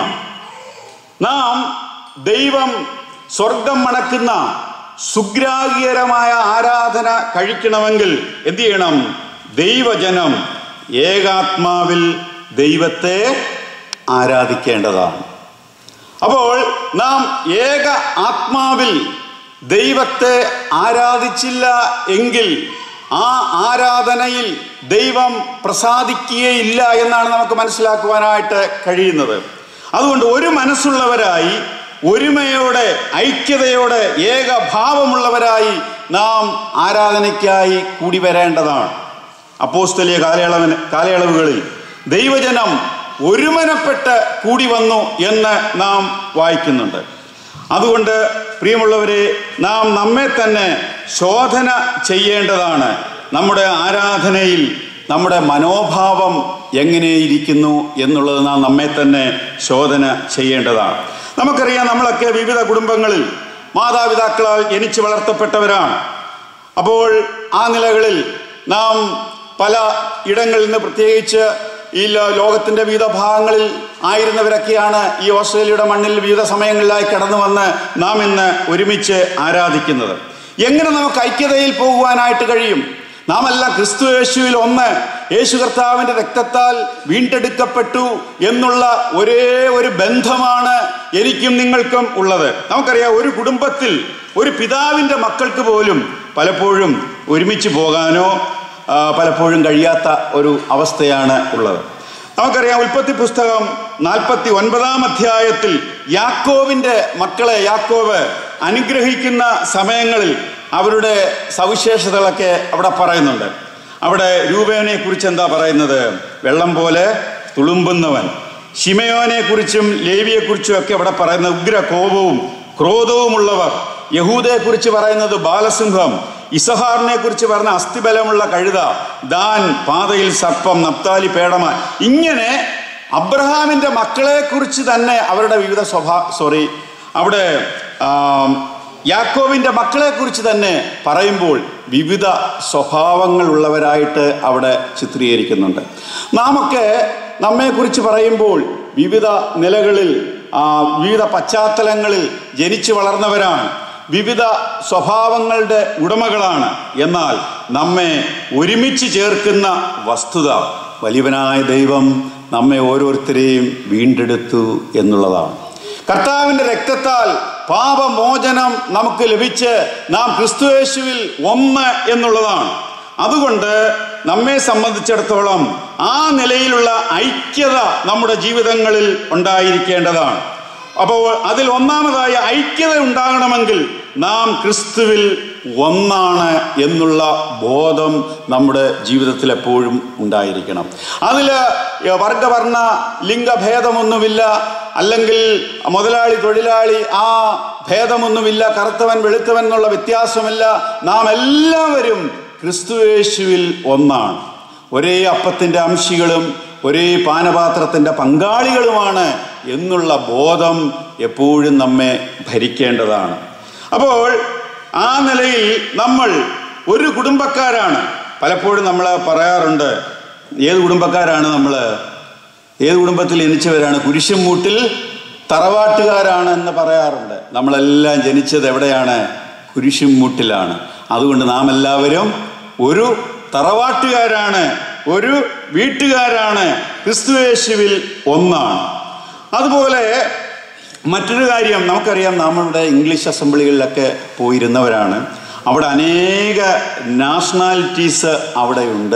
നാം ദൈവം സ്വർഗം മണക്കുന്ന സുഗ്രാഹ്യകരമായ ആരാധന കഴിക്കണമെങ്കിൽ എന്ത് ചെയ്യണം ദൈവജനം ഏകാത്മാവിൽ ദൈവത്തെ ആരാധിക്കേണ്ടതാണ് അപ്പോൾ നാം ഏക ആത്മാവിൽ ദൈവത്തെ ആരാധിച്ചില്ല എങ്കിൽ ആ ആരാധനയിൽ ദൈവം പ്രസാദിക്കുകയില്ല എന്നാണ് നമുക്ക് മനസ്സിലാക്കുവാനായിട്ട് കഴിയുന്നത് അതുകൊണ്ട് ഒരു മനസ്സുള്ളവരായി ഒരുമയോടെ ഐക്യതയോടെ ഏകഭാവമുള്ളവരായി നാം ആരാധനയ്ക്കായി കൂടി വരേണ്ടതാണ് അപ്പോസ്തലിയ കാലയളവിന് കാലയളവുകളിൽ ദൈവജനം ഒരുമനപ്പെട്ട് കൂടി വന്നു എന്ന് നാം വായിക്കുന്നുണ്ട് അതുകൊണ്ട് പ്രിയമുള്ളവരെ നാം നമ്മെ തന്നെ ശോധന ചെയ്യേണ്ടതാണ് നമ്മുടെ ആരാധനയിൽ നമ്മുടെ മനോഭാവം എങ്ങനെയിരിക്കുന്നു എന്നുള്ളത് നാം നമ്മെ തന്നെ ശോധന ചെയ്യേണ്ടതാണ് നമുക്കറിയാം നമ്മളൊക്കെ വിവിധ കുടുംബങ്ങളിൽ മാതാപിതാക്കളാൽ ജനിച്ചു വളർത്തപ്പെട്ടവരാണ് അപ്പോൾ ആ നിലകളിൽ നാം പല ഇടങ്ങളിൽ നിന്ന് പ്രത്യേകിച്ച് ഈ ലോ- ലോകത്തിന്റെ വിവിധ ഭാഗങ്ങളിൽ ആയിരുന്നവരൊക്കെയാണ് ഈ ഓസ്ട്രേലിയയുടെ മണ്ണിൽ വിവിധ സമയങ്ങളിലായി കടന്നു വന്ന് നാം ഇന്ന് ഒരുമിച്ച് ആരാധിക്കുന്നത് എങ്ങനെ നമുക്ക് ഐക്യതയിൽ പോകുവാനായിട്ട് കഴിയും നാം എല്ലാം ക്രിസ്തു യേശുവിൽ ഒന്ന് യേശു കർത്താവിന്റെ രക്തത്താൽ വീണ്ടെടുക്കപ്പെട്ടു എന്നുള്ള ഒരേ ഒരു ബന്ധമാണ് എനിക്കും നിങ്ങൾക്കും ഉള്ളത് നമുക്കറിയാം ഒരു കുടുംബത്തിൽ ഒരു പിതാവിന്റെ മക്കൾക്ക് പോലും പലപ്പോഴും ഒരുമിച്ച് പോകാനോ ആ, പലപ്പോഴും കഴിയാത്ത ഒരു അവസ്ഥയാണ് ഉള്ളത് നമുക്കറിയാം ഉൽപ്പത്തി പുസ്തകം നാൽപ്പത്തി ഒൻപതാം അധ്യായത്തിൽ യാക്കോവിൻ്റെ മക്കളെ യാക്കോവ് അനുഗ്രഹിക്കുന്ന സമയങ്ങളിൽ അവരുടെ സവിശേഷതകളൊക്കെ അവിടെ പറയുന്നുണ്ട് അവിടെ രൂപേനെ കുറിച്ച് എന്താ പറയുന്നത് വെള്ളം പോലെ തുളുമ്പുന്നവൻ ഷിമയോനെ കുറിച്ചും ലേവിയെ കുറിച്ചും ഒക്കെ അവിടെ പറയുന്ന ഉഗ്ര കോപവും ക്രോധവുമുള്ളവർ യഹൂദയെ കുറിച്ച് പറയുന്നത് ബാലസിംഹം ഇസഹാറിനെ കുറിച്ച് പറഞ്ഞ അസ്ഥിബലമുള്ള കഴുത ദാൻ പാതയിൽ സർപ്പം നപ്താലി പേടമ ഇങ്ങനെ അബ്രഹാമിന്റെ മക്കളെ കുറിച്ച് തന്നെ അവരുടെ വിവിധ സ്വഭാ സോറി അവിടെ ആം, യാക്കോവിന്റെ മക്കളെ കുറിച്ച് തന്നെ പറയുമ്പോൾ വിവിധ സ്വഭാവങ്ങളുള്ളവരായിട്ട് അവിടെ ചിത്രീകരിക്കുന്നുണ്ട് നാമൊക്കെ നമ്മെക്കുറിച്ച് പറയുമ്പോൾ വിവിധ നിലകളിൽ ആ, വിവിധ പശ്ചാത്തലങ്ങളിൽ ജനിച്ചു വളർന്നവരാണ് വിവിധ സ്വഭാവങ്ങളുടെ ഉടമകളാണ് എന്നാൽ നമ്മെ ഒരുമിച്ച് ചേർക്കുന്ന വസ്തുത വലിയവനായ ദൈവം നമ്മെ ഓരോരുത്തരെയും വീണ്ടെടുത്തു എന്നുള്ളതാണ് കർത്താവിൻ്റെ രക്തത്താൽ പാപമോചനം നമുക്ക് ലഭിച്ച് നാം ക്രിസ്തുയേശുവിൽ ഒന്ന് എന്നുള്ളതാണ് അതുകൊണ്ട് നമ്മെ സംബന്ധിച്ചിടത്തോളം ആ നിലയിലുള്ള ഐക്യത നമ്മുടെ ജീവിതങ്ങളിൽ ഉണ്ടായിരിക്കേണ്ടതാണ് അപ്പോൾ അതിൽ ഒന്നാമതായ ഐക്യത ഉണ്ടാകണമെങ്കിൽ നാം ക്രിസ്തുവിൽ ഒന്നാണ് എന്നുള്ള ബോധം നമ്മുടെ ജീവിതത്തിൽ എപ്പോഴും ഉണ്ടായിരിക്കണം അതിൽ വർഗവർണ്ണ ലിംഗഭേദമൊന്നുമില്ല അല്ലെങ്കിൽ മുതലാളി തൊഴിലാളി ആ ഭേദമൊന്നുമില്ല കറുത്തവൻ വെളുത്തവൻ എന്നുള്ള വ്യത്യാസമില്ല നാം എല്ലാവരും ക്രിസ്തുയേശുവിൽ ഒന്നാണ് ഒരേ അപ്പത്തിൻ്റെ അംശികളും ഒരേ പാനപാത്രത്തിൻ്റെ പങ്കാളികളുമാണ് എന്നുള്ള ബോധം എപ്പോഴും നമ്മെ ഭരിക്കേണ്ടതാണ് അപ്പോൾ ആ നിലയിൽ നമ്മൾ ഒരു കുടുംബക്കാരാണ് പലപ്പോഴും നമ്മൾ പറയാറുണ്ട് ഏത് കുടുംബക്കാരാണ് നമ്മൾ ഏത് കുടുംബത്തിൽ ജനിച്ചവരാണ് കുരിശുമൂട്ടിൽ തറവാട്ടുകാരാണ് എന്ന് പറയാറുണ്ട് നമ്മളെല്ലാം ജനിച്ചത് എവിടെയാണ് കുരിശുമൂട്ടിലാണ് അതുകൊണ്ട് നാം എല്ലാവരും ഒരു തറവാട്ടുകാരാണ് ഒരു വീട്ടുകാരാണ് ക്രിസ്തുയേശുവിൽ ഒന്നാണ് അതുപോലെ മറ്റൊരു കാര്യം നമുക്കറിയാം നമ്മളുടെ ഇംഗ്ലീഷ് അസംബ്ലികളിലൊക്കെ പോയിരുന്നവരാണ് അവിടെ അനേക നാഷണാലിറ്റീസ് അവിടെയുണ്ട്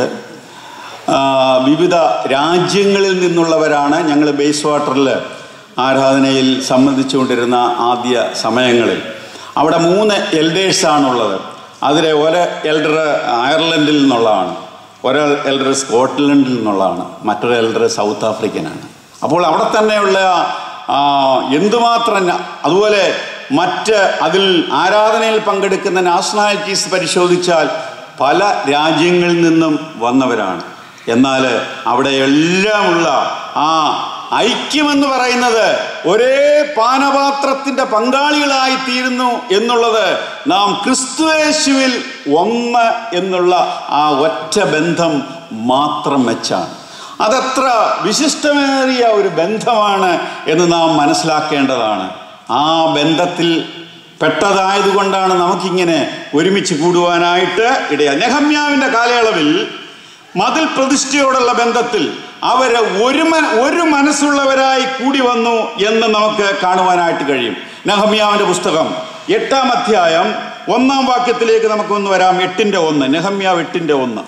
ആ, വിവിധ രാജ്യങ്ങളിൽ നിന്നുള്ളവരാണ് ഞങ്ങൾ ബേസ് വാട്ടറിൽ ആരാധനയിൽ സംബന്ധിച്ചുകൊണ്ടിരുന്ന ആദ്യ സമയങ്ങളിൽ അവിടെ മൂന്ന് എൽഡേഴ്സാണുള്ളത് അതിലെ ഒരു എൽഡർ അയർലൻഡിൽ നിന്നുള്ളതാണ് ഒരാൾ എൽഡർ സ്കോട്ട്ലൻഡിൽ നിന്നുള്ളതാണ് മറ്റൊരു എൽഡർ സൗത്ത് ആഫ്രിക്കനാണ് അപ്പോൾ അവിടെ തന്നെയുള്ള ആ, എന്തുമാത്രം ന- അതുപോലെ മറ്റ് അതിൽ ആരാധനയിൽ പങ്കെടുക്കുന്ന നാഷണാലിറ്റീസ് പരിശോധിച്ചാൽ പല രാജ്യങ്ങളിൽ നിന്നും വന്നവരാണ് എന്നാൽ അവിടെ എല്ലാമുള്ള ആ ഐക്യമെന്ന് പറയുന്നത് ഒരേ പാനപാത്രത്തിന്റെ പങ്കാളികളായി തീരുന്നു എന്നുള്ളത് നാം ക്രിസ്തുയേശുവിൽ ഒന്ന് എന്നുള്ള ആ ഒറ്റ ബന്ധം മാത്രം വെച്ചാണ് അതത്ര വിശിഷ്ടമേറിയ ഒരു ബന്ധമാണ് എന്ന് നാം മനസ്സിലാക്കേണ്ടതാണ് ആ ബന്ധത്തിൽ പെട്ടതായതുകൊണ്ടാണ് നമുക്കിങ്ങനെ ഒരുമിച്ച് കൂടുവാനായിട്ട് ഇടയാ നെഹമ്യാവിൻ്റെ കാലയളവിൽ മതിൽ പ്രതിഷ്ഠയോടുള്ള ബന്ധത്തിൽ അവര് ഒരു മന ഒരു മനസ്സുള്ളവരായി കൂടി വന്നു എന്ന് നമുക്ക് കാണുവാനായിട്ട് കഴിയും നെഹമ്യാവിൻ്റെ പുസ്തകം എട്ടാം അധ്യായം ഒന്നാം വാക്യത്തിലേക്ക് നമുക്കൊന്ന് വരാം എട്ടിൻ്റെ ഒന്ന് നെഹമ്യാവ് എട്ടിൻ്റെ ഒന്ന്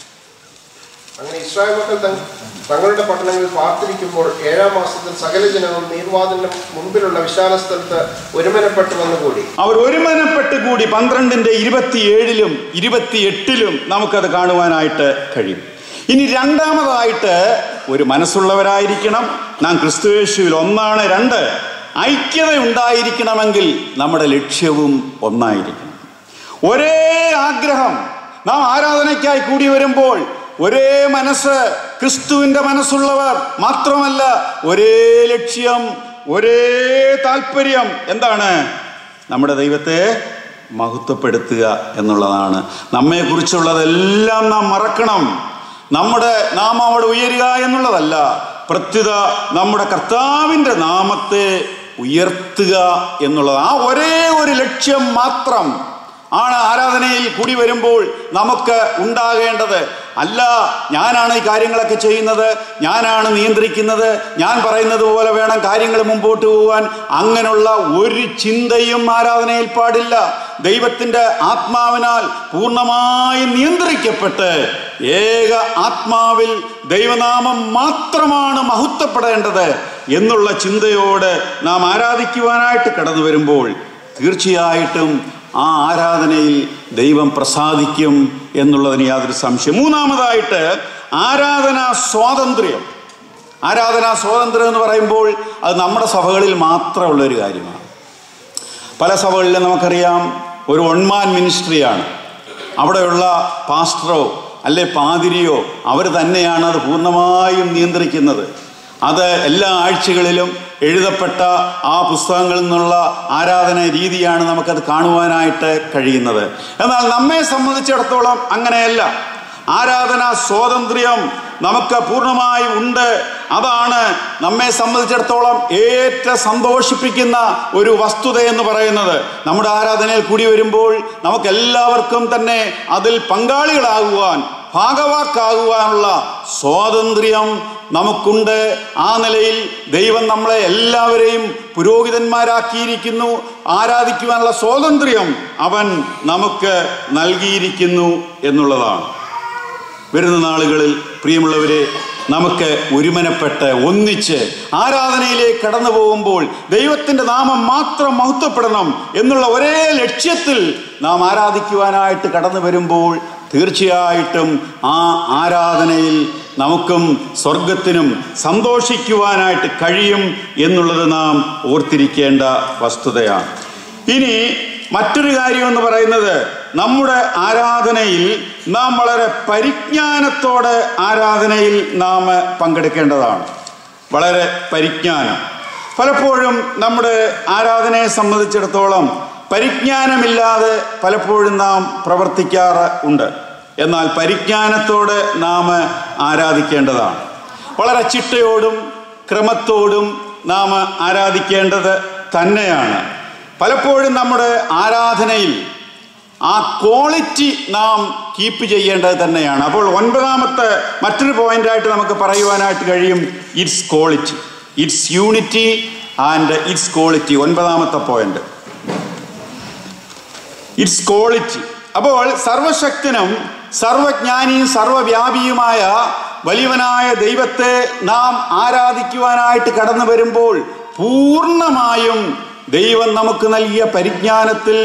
അങ്ങനെ ഇസ്രായേൽ മക്കൾ തങ്- തങ്ങളുടെ പട്ടണങ്ങളിൽ പാർത്തിരിക്കുമ്പോൾ ഏഴാം മാസത്തിൽ സകല ജനവും നീർവാതിലിന് മുൻപിലുള്ള വിശാല സ്ഥലത്ത് ഒരുമനപ്പെട്ട് വന്നുകൂടി അവർ ഒരുമനപ്പെട്ട് കൂടി പന്ത്രണ്ടിന്റെ ഇരുപത്തിയേഴിലും ഇരുപത്തിയെട്ടിലും നമുക്കത് കാണുവാനായിട്ട് കഴിയും ഇനി രണ്ടാമതായിട്ട് ഒരു മനസ്സുള്ളവരായിരിക്കണം നാം ക്രിസ്തുയേശുവിൽ ഒന്നാണ് രണ്ട് ഐക്യത ഉണ്ടായിരിക്കണമെങ്കിൽ നമ്മുടെ ലക്ഷ്യവും ഒന്നായിരിക്കണം ഒരേ ആഗ്രഹം നാം ആരാധനയ്ക്കായി കൂടി വരുമ്പോൾ ഒരേ മനസ്സ് ക്രിസ്തുവിൻ്റെ മനസ്സുള്ളവർ മാത്രമല്ല ഒരേ ലക്ഷ്യം ഒരേ താല്പര്യം എന്താണ് നമ്മുടെ ദൈവത്തെ മഹത്വപ്പെടുത്തുക എന്നുള്ളതാണ് നമ്മെക്കുറിച്ചുള്ളതെല്ലാം നാം മറക്കണം നമ്മുടെ നാം അവിടെ ഉയരുക എന്നുള്ളതല്ല പ്രത്യുത നമ്മുടെ കർത്താവിൻ്റെ നാമത്തെ ഉയർത്തുക എന്നുള്ളത് ആ ഒരേ ഒരു ലക്ഷ്യം മാത്രം ആണ് ആരാധനയിൽ കൂടി വരുമ്പോൾ നമുക്ക് ഉണ്ടാകേണ്ടത് അല്ല ഞാനാണ് ഈ കാര്യങ്ങളൊക്കെ ചെയ്യുന്നത് ഞാനാണ് നിയന്ത്രിക്കുന്നത് ഞാൻ പറയുന്നത് പോലെ വേണം കാര്യങ്ങൾ മുമ്പോട്ട് പോകാൻ അങ്ങനെയുള്ള ഒരു ചിന്തയും ആരാധനയിൽ പാടില്ല ദൈവത്തിൻ്റെ ആത്മാവിനാൽ പൂർണ്ണമായും നിയന്ത്രിക്കപ്പെട്ട് ഏക ആത്മാവിൽ ദൈവനാമം മാത്രമാണ് മഹത്വപ്പെടേണ്ടത് എന്നുള്ള ചിന്തയോട് നാം ആരാധിക്കുവാനായിട്ട് കടന്നു വരുമ്പോൾ തീർച്ചയായിട്ടും ആ ആരാധനയിൽ ദൈവം പ്രസാദിക്കും എന്നുള്ളതിന് യാതൊരു സംശയം മൂന്നാമതായിട്ട് ആരാധനാ സ്വാതന്ത്ര്യം ആരാധനാ സ്വാതന്ത്ര്യം എന്ന് പറയുമ്പോൾ അത് നമ്മുടെ സഭകളിൽ മാത്രമുള്ള ഒരു കാര്യമാണ് പല സഭകളിലും നമുക്കറിയാം ഒരു ഒൺമാൻ മിനിസ്ട്രിയാണ് അവിടെയുള്ള പാസ്റ്ററോ അല്ലെ പാതിരിയോ അവർ തന്നെയാണ് അത് പൂർണ്ണമായും നിയന്ത്രിക്കുന്നത് അത് എല്ലാ ആഴ്ചകളിലും എഴുതപ്പെട്ട ആ പുസ്തകങ്ങളിൽ നിന്നുള്ള ആരാധന രീതിയാണ് നമുക്കത് കാണുവാനായിട്ട് കഴിയുന്നത് എന്നാൽ നമ്മെ സംബന്ധിച്ചിടത്തോളം അങ്ങനെയല്ല ആരാധനാ സ്വാതന്ത്ര്യം നമുക്ക് പൂർണ്ണമായും ഉണ്ട് അതാണ് നമ്മെ സംബന്ധിച്ചിടത്തോളം ഏറ്റവും സന്തോഷിപ്പിക്കുന്ന ഒരു വസ്തുത എന്ന് പറയുന്നത് നമ്മുടെ ആരാധനയിൽ കൂടി വരുമ്പോൾ നമുക്ക് എല്ലാവർക്കും തന്നെ അതിൽ പങ്കാളികളാകുവാൻ ഭാഗവാക്കാകുവാനുള്ള സ്വാതന്ത്ര്യം നമുക്കുണ്ട് ആ നിലയിൽ ദൈവം നമ്മളെ എല്ലാവരെയും പുരോഹിതന്മാരാക്കിയിരിക്കുന്നു ആരാധിക്കുവാനുള്ള സ്വാതന്ത്ര്യം അവൻ നമുക്ക് നൽകിയിരിക്കുന്നു എന്നുള്ളതാണ് വരുന്ന നാളുകളിൽ പ്രിയമുള്ളവരെ നമുക്ക് ഒരുമനപ്പെട്ട് ഒന്നിച്ച് ആരാധനയിലേക്ക് കടന്നു പോകുമ്പോൾ ദൈവത്തിൻ്റെ നാമം മാത്രം മഹത്വപ്പെടണം എന്നുള്ള ഒരേ ലക്ഷ്യത്തിൽ നാം ആരാധിക്കുവാനായിട്ട് കടന്നു വരുമ്പോൾ തീർച്ചയായിട്ടും ആ ആരാധനയിൽ നമുക്കും സ്വർഗത്തിനും സന്തോഷിക്കുവാനായിട്ട് കഴിയും എന്നുള്ളത് നാം ഓർത്തിരിക്കേണ്ട വസ്തുതയാണ് ഇനി മറ്റൊരു കാര്യം എന്ന് പറയുന്നത് നമ്മുടെ ആരാധനയിൽ നാം വളരെ പരിജ്ഞാനത്തോടെ ആരാധനയിൽ നാം പങ്കെടുക്കേണ്ടതാണ് വളരെ പരിജ്ഞാനം പലപ്പോഴും നമ്മുടെ ആരാധനയെ സംബന്ധിച്ചിടത്തോളം പരിജ്ഞാനമില്ലാതെ പലപ്പോഴും നാം പ്രവർത്തിക്കാറ് ഉണ്ട് എന്നാൽ പരിജ്ഞാനത്തോടെ നാം ആരാധിക്കേണ്ടതാണ് വളരെ ചിട്ടയോടും ക്രമത്തോടും നാം ആരാധിക്കേണ്ടത് തന്നെയാണ് പലപ്പോഴും നമ്മുടെ ആരാധനയിൽ ആ ക്വാളിറ്റി നാം കീപ്പ് ചെയ്യേണ്ടത് തന്നെയാണ് അപ്പോൾ ഒൻപതാമത്തെ മറ്റൊരു പോയിന്റായിട്ട് നമുക്ക് പറയുവാനായിട്ട് കഴിയും it's quality it's unity and it's quality ഒൻപതാമത്തെ പോയിന്റ് ഇറ്റ്സ് ക്വാളിറ്റി അപ്പോൾ സർവശക്തനും സർവജ്ഞാനിയും സർവവ്യാപിയുമായ വലിയവനായ ദൈവത്തെ നാം ആരാധിക്കുവാനായിട്ട് കടന്നു വരുമ്പോൾ പൂർണ്ണമായും ദൈവം നമുക്ക് നൽകിയ പരിജ്ഞാനത്തിൽ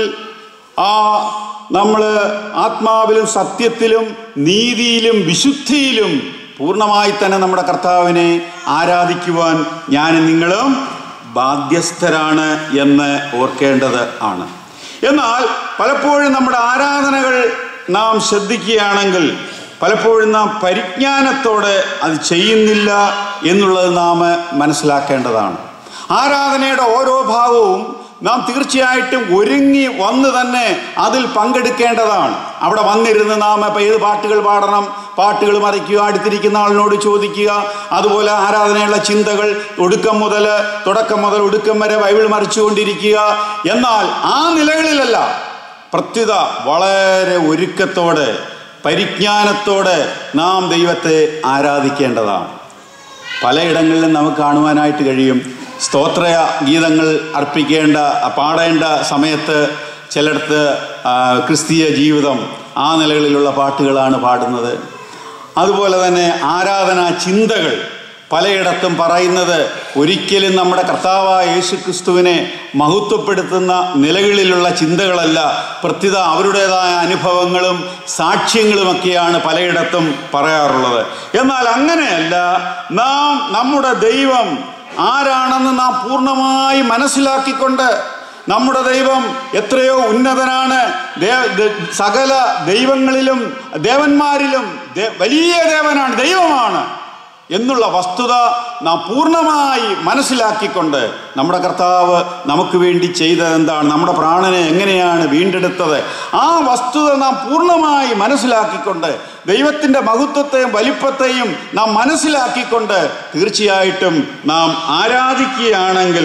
ആ നമ്മൾ ആത്മാവിലും സത്യത്തിലും നീതിയിലും വിശുദ്ധിയിലും പൂർണ്ണമായി തന്നെ നമ്മുടെ കർത്താവിനെ ആരാധിക്കുവാൻ ഞാൻ നിങ്ങളും ബാധ്യസ്ഥരാണ് എന്ന് ഓർക്കേണ്ടത് ആണ് എന്നാൽ പലപ്പോഴും നമ്മുടെ ആരാധനകൾ നാം ശ്രദ്ധിക്കുകയാണെങ്കിൽ പലപ്പോഴും നാം പരിജ്ഞാനത്തോടെ അത് ചെയ്യുന്നില്ല എന്നുള്ളത് നാം മനസ്സിലാക്കേണ്ടതാണ് ആരാധനയുടെ ഓരോ ഭാഗവും നാം തീർച്ചയായിട്ടും ഒരുങ്ങി വന്ന് തന്നെ അതിൽ പങ്കെടുക്കേണ്ടതാണ് അവിടെ വന്നിരുന്ന് നാം ഇപ്പം ഏത് പാട്ടുകൾ പാടണം പാട്ടുകൾ മറിക്കുക അടുത്തിരിക്കുന്ന ആളിനോട് ചോദിക്കുക അതുപോലെ ആരാധനയുള്ള ചിന്തകൾ ഒടുക്കം മുതൽ തുടക്കം മുതൽ ഒടുക്കം വരെ ബൈബിൾ മറിച്ചുകൊണ്ടിരിക്കുക എന്നാൽ ആ നിലകളിലല്ല പ്രത്യുത വളരെ ഒരുക്കത്തോടെ പരിജ്ഞാനത്തോടെ നാം ദൈവത്തെ ആരാധിക്കേണ്ടതാണ് പലയിടങ്ങളിലും നമുക്ക് കാണുവാനായിട്ട് കഴിയും സ്തോത്ര ഗീതങ്ങൾ അർപ്പിക്കേണ്ട പാടേണ്ട സമയത്ത് ചിലയിടത്ത് ആ, ക്രിസ്തീയ ജീവിതം ആ നിലകളിലുള്ള പാട്ടുകളാണ് പാടുന്നത് അതുപോലെ തന്നെ ആരാധനാ ചിന്തകൾ പലയിടത്തും പറയുന്നത് ഒരിക്കലും നമ്മുടെ കർത്താവായ യേശു ക്രിസ്തുവിനെ മഹത്വപ്പെടുത്തുന്ന നിലകളിലുള്ള ചിന്തകളല്ല പ്രത്യുത അവരുടേതായ അനുഭവങ്ങളും സാക്ഷ്യങ്ങളുമൊക്കെയാണ് പലയിടത്തും പറയാറുള്ളത് എന്നാൽ അങ്ങനെയല്ല നാം നമ്മുടെ ദൈവം ആരാണെന്ന് നാം പൂർണ്ണമായി മനസ്സിലാക്കിക്കൊണ്ട് നമ്മുടെ ദൈവം എത്രയോ ഉന്നതനാണ് ദേ- ദ- സകല ദൈവങ്ങളിലും ദേവന്മാരിലും ദേ- വലിയ ദേവനാണ് ദൈവമാണ് എന്നുള്ള വസ്തുത നാം പൂർണ്ണമായി മനസ്സിലാക്കിക്കൊണ്ട് നമ്മുടെ കർത്താവ് നമുക്ക് വേണ്ടി ചെയ്തത് എന്താണ് നമ്മുടെ പ്രാണനെ എങ്ങനെയാണ് വീണ്ടെടുത്തത് ആ വസ്തുത നാം പൂർണ്ണമായി മനസ്സിലാക്കിക്കൊണ്ട് ദൈവത്തിൻ്റെ മഹത്വത്തെയും വലിപ്പത്തെയും നാം മനസ്സിലാക്കിക്കൊണ്ട് തീർച്ചയായിട്ടും നാം ആരാധിക്കുകയാണെങ്കിൽ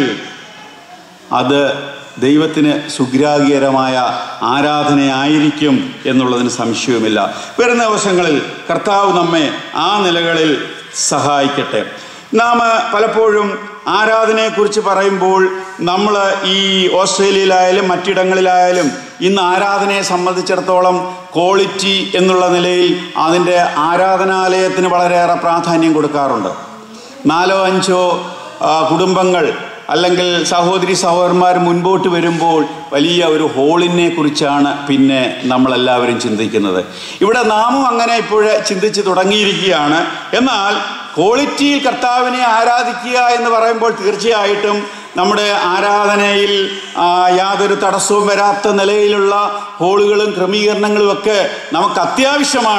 അത് ദൈവത്തിന് സുഗ്രാഹ്യകരമായ ആരാധനയായിരിക്കും എന്നുള്ളതിന് സംശയവുമില്ല വരുന്ന ദിവസങ്ങളിൽ കർത്താവ് നമ്മെ ആ നിലകളിൽ സഹായിക്കട്ടെ നാം പലപ്പോഴും ആരാധനയെക്കുറിച്ച് പറയുമ്പോൾ നമ്മൾ ഈ ഓസ്ട്രേലിയയിലായാലും മറ്റിടങ്ങളിലായാലും ഇന്ന് ആരാധനയെ സംബന്ധിച്ചിടത്തോളം ക്വാളിറ്റി എന്നുള്ള നിലയിൽ അതിൻ്റെ ആരാധനാലയത്തിന് വളരെയേറെ പ്രാധാന്യം കൊടുക്കാറുണ്ട് നാലോ അഞ്ചോ ആ, കുടുംബങ്ങൾ അല്ലെങ്കിൽ സഹോദരി സഹോദരന്മാർ മുൻപോട്ട് വരുമ്പോൾ വലിയ ഒരു ഹോളിനെ കുറിച്ചാണ് പിന്നെ നമ്മളെല്ലാവരും ചിന്തിക്കുന്നത് ഇവിടെ നാമും അങ്ങനെ ഇപ്പോഴേ ചിന്തിച്ച് തുടങ്ങിയിരിക്കുകയാണ് എന്നാൽ ക്വാളിറ്റിയിൽ കർത്താവിനെ ആരാധിക്കുക എന്ന് പറയുമ്പോൾ തീർച്ചയായിട്ടും നമ്മുടെ ആരാധനയിൽ ആ, യാതൊരു തടസ്സവും വരാത്ത നിലയിലുള്ള ഹോളുകളും ക്രമീകരണങ്ങളും ഒക്കെ നമുക്ക് അത്യാവശ്യമാണ്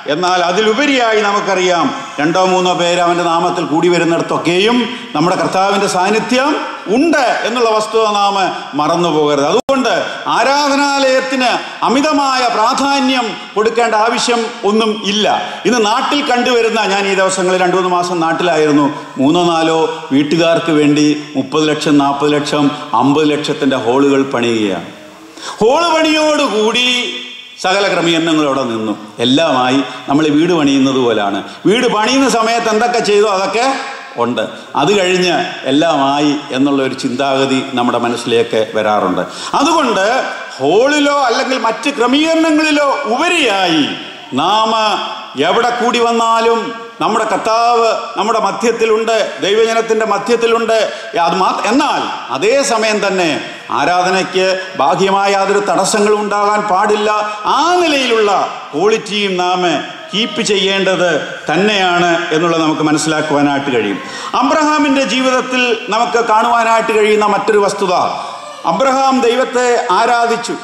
എന്നാൽ അതിലുപരിയായി നമുക്കറിയാം രണ്ടോ മൂന്നോ പേര് അവൻ്റെ നാമത്തിൽ കൂടി വരുന്നിടത്തൊക്കെയും നമ്മുടെ കർത്താവിൻ്റെ സാന്നിധ്യം ഉണ്ട് എന്നുള്ള വസ്തുത നാം മറന്നു പോകരുത് അതുകൊണ്ട് ആരാധനാലയത്തിന് അമിതമായ പ്രാധാന്യം കൊടുക്കേണ്ട ആവശ്യം ഒന്നും ഇല്ല ഇന്ന് നാട്ടിൽ കണ്ടുവരുന്ന ഞാൻ ഈ ദിവസങ്ങളിൽ രണ്ടു മൂന്ന് മാസം നാട്ടിലായിരുന്നു മൂന്നോ നാലോ വീട്ടുകാർക്ക് വേണ്ടി മുപ്പത് ലക്ഷം നാൽപ്പത് ലക്ഷം അമ്പത് ലക്ഷത്തിൻ്റെ ഹോളുകൾ പണിയുകയാണ് ഹോള് പണിയോടുകൂടി സകല ക്രമീകരണങ്ങളും അവിടെ നിന്നു എല്ലാമായി നമ്മൾ വീട് പണിയുന്നത് പോലാണ് വീട് പണിയുന്ന സമയത്ത് എന്തൊക്കെ ചെയ്തോ അതൊക്കെ ഉണ്ട് അത് കഴിഞ്ഞ് എല്ലാമായി എന്നുള്ള ഒരു ചിന്താഗതി നമ്മുടെ മനസ്സിലേക്ക് വരാറുണ്ട് അതുകൊണ്ട് ഹോളിലോ അല്ലെങ്കിൽ മറ്റ് ക്രമീകരണങ്ങളിലോ ഉപരിയായി നാം എവിടെ കൂടി വന്നാലും നമ്മുടെ കർത്താവ് നമ്മുടെ മധ്യത്തിലുണ്ട് ദൈവജനത്തിൻ്റെ മധ്യത്തിലുണ്ട് അത് മാ എന്നാൽ അതേ സമയം തന്നെ ആരാധനയ്ക്ക് ബാഹ്യമായ യാതൊരു തടസ്സങ്ങളും ഉണ്ടാകാൻ പാടില്ല ആ നിലയിലുള്ള ക്വാളിറ്റിയും നാം കീപ്പ് ചെയ്യേണ്ടത് തന്നെയാണ് എന്നുള്ളത് നമുക്ക് മനസ്സിലാക്കുവാനായിട്ട് കഴിയും അബ്രഹാമിൻ്റെ ജീവിതത്തിൽ നമുക്ക് കാണുവാനായിട്ട് കഴിയുന്ന മറ്റൊരു വസ്തുത അബ്രഹാം ദൈവത്തെ ആരാധിച്ചു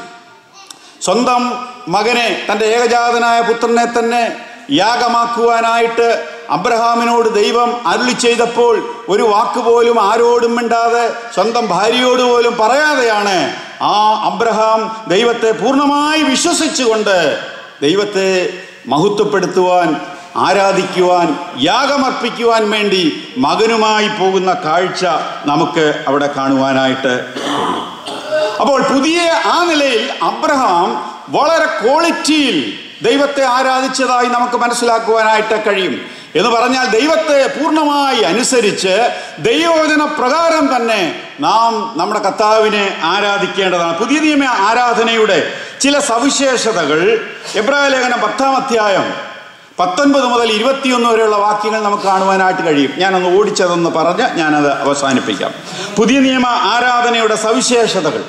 സ്വന്തം മകനെ തൻ്റെ ഏകജാതനായ പുത്രനെ തന്നെ യാഗമാക്കുവാനായിട്ട് അബ്രഹാമിനോട് ദൈവം അരുളി ചെയ്തപ്പോൾ ഒരു വാക്ക് പോലും ആരോടും മിണ്ടാതെ സ്വന്തം ഭാര്യയോട് പോലും പറയാതെയാണ് ആ അബ്രഹാം ദൈവത്തെ പൂർണ്ണമായി വിശ്വസിച്ചുകൊണ്ട് ദൈവത്തെ മഹത്വപ്പെടുത്തുവാൻ ആരാധിക്കുവാൻ യാഗമർപ്പിക്കുവാൻ വേണ്ടി മകനുമായി പോകുന്ന കാഴ്ച നമുക്ക് അവിടെ കാണുവാനായിട്ട് കഴിയും അപ്പോൾ പുതിയ ആ നിലയിൽ അബ്രഹാം വളരെ ക്വാളിറ്റിയിൽ ദൈവത്തെ ആരാധിച്ചതായി നമുക്ക് മനസ്സിലാക്കുവാനായിട്ട് കഴിയും എന്ന് പറഞ്ഞാൽ ദൈവത്തെ പൂർണ്ണമായി അനുസരിച്ച് ദൈവവചന പ്രകാരം തന്നെ നാം നമ്മുടെ കർത്താവിനെ ആരാധിക്കേണ്ടതാണ് പുതിയ നിയമ ആരാധനയുടെ ചില സവിശേഷതകൾ എബ്രായ ലേഖനം പത്താം അധ്യായം പത്തൊൻപത് മുതൽ ഇരുപത്തിയൊന്ന് വരെയുള്ള വാക്യങ്ങൾ നമുക്ക് കാണുവാനായിട്ട് കഴിയും ഞാനൊന്ന് ഓടിച്ചതെന്ന് പറഞ്ഞ് ഞാനത് അവസാനിപ്പിക്കാം പുതിയ നിയമ ആരാധനയുടെ സവിശേഷതകൾ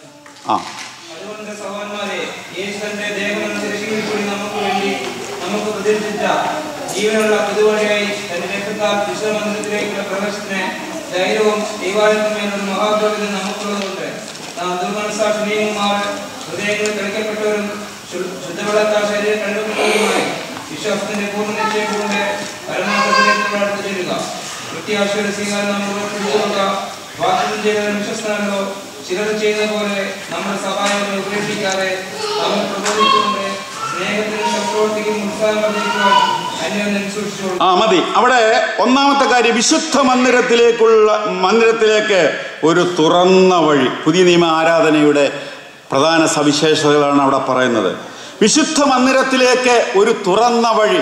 ആ അതുകൊണ്ട് സഹോദരന്മാരെ യേശു തന്റെ ദേഹമെന്ന തിരശ്ശീലിൽ കൂടി നമുക്ക് വേണ്ടി നമുക്ക് പ്രതീക്ഷിച്ച ജീവനുള്ള പുതുവഴിയായി തന്റെ രക്തത്താൽ വിശ്വമന്ദിരത്തിലേക്കുള്ള പ്രവേശത്തിന് ധൈര്യവും ദൈവാലയത്തിന്മേലുള്ള മഹാപ്രഭുവിന് നമുക്കുള്ളതുകൊണ്ട് നാം ദുർമനസാക്ഷിനിയുമാർ ഹൃദയങ്ങളിൽ കളിക്കപ്പെട്ടവരും ശു- ശുദ്ധവെള്ളത്താൽ ശരീരം കണ്ടുപിടിക്കുന്നതുമായി വിശ്വാസത്തിന്റെ പൂർണ്ണ നിശ്ചയം കൊണ്ട് പരമാർത്ഥത്തിലേക്ക് അടുത്ത് ചെല്ലുക പ്രത്യാശയുടെ സ്വീകാരം നാം പിടിച്ചുകൊള്ളുക വാഗ്ദത്തം ചെയ്തവൻ വിശ്വസ്തനല്ലോ ചിലർ ചെയ്യുന്ന പോലെ നമ്മുടെ സഹായങ്ങളെ ഉപേക്ഷിക്കാതെ നമ്മൾ പ്രബോധിച്ചുകൊണ്ട് സ്നേഹത്തിനും ശത്രുവർത്തിക്കും ഉത്സാഹം വർദ്ധിക്കുവാൻ അന്യോന്യം സൂക്ഷിച്ചുകൊള്ളു ആ മതി അവിടെ ഒന്നാമത്തെ കാര്യം വിശുദ്ധ മന്ദിരത്തിലേക്കുള്ള മന്ദിരത്തിലേക്ക് ഒരു തുറന്ന വഴി പുതിയ നിയമ ആരാധനയുടെ പ്രധാന സവിശേഷതകളാണ് അവിടെ പറയുന്നത് വിശുദ്ധ മന്ദിരത്തിലേക്ക് ഒരു തുറന്ന വഴി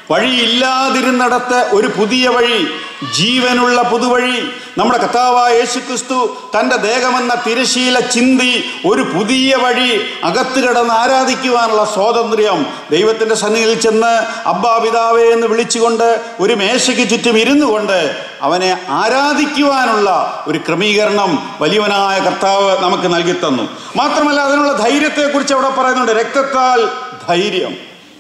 വഴിയില്ലാതിരുന്നിടത്ത് ഒരു പുതിയ വഴി ജീവനുള്ള പുതുവഴി നമ്മുടെ കർത്താവായ യേശു ക്രിസ്തു തൻ്റെ ദേഹമെന്ന തിരശീല ചിന്തി ഒരു പുതിയ വഴി അകത്ത് കിടന്ന് ആരാധിക്കുവാനുള്ള സ്വാതന്ത്ര്യം ദൈവത്തിൻ്റെ സന്നിധിയിൽ ചെന്ന് അബ്ബാ പിതാവേ എന്ന് വിളിച്ചുകൊണ്ട് ഒരു മേശയ്ക്ക് ചുറ്റും ഇരുന്നു കൊണ്ട് അവനെ ആരാധിക്കുവാനുള്ള ഒരു ക്രമീകരണം വലിയവനായ കർത്താവ് നമുക്ക് നൽകി തന്നു മാത്രമല്ല അതിനുള്ള ധൈര്യത്തെക്കുറിച്ച് അവിടെ പറയുന്നുണ്ട് രക്തത്താൽ ധൈര്യം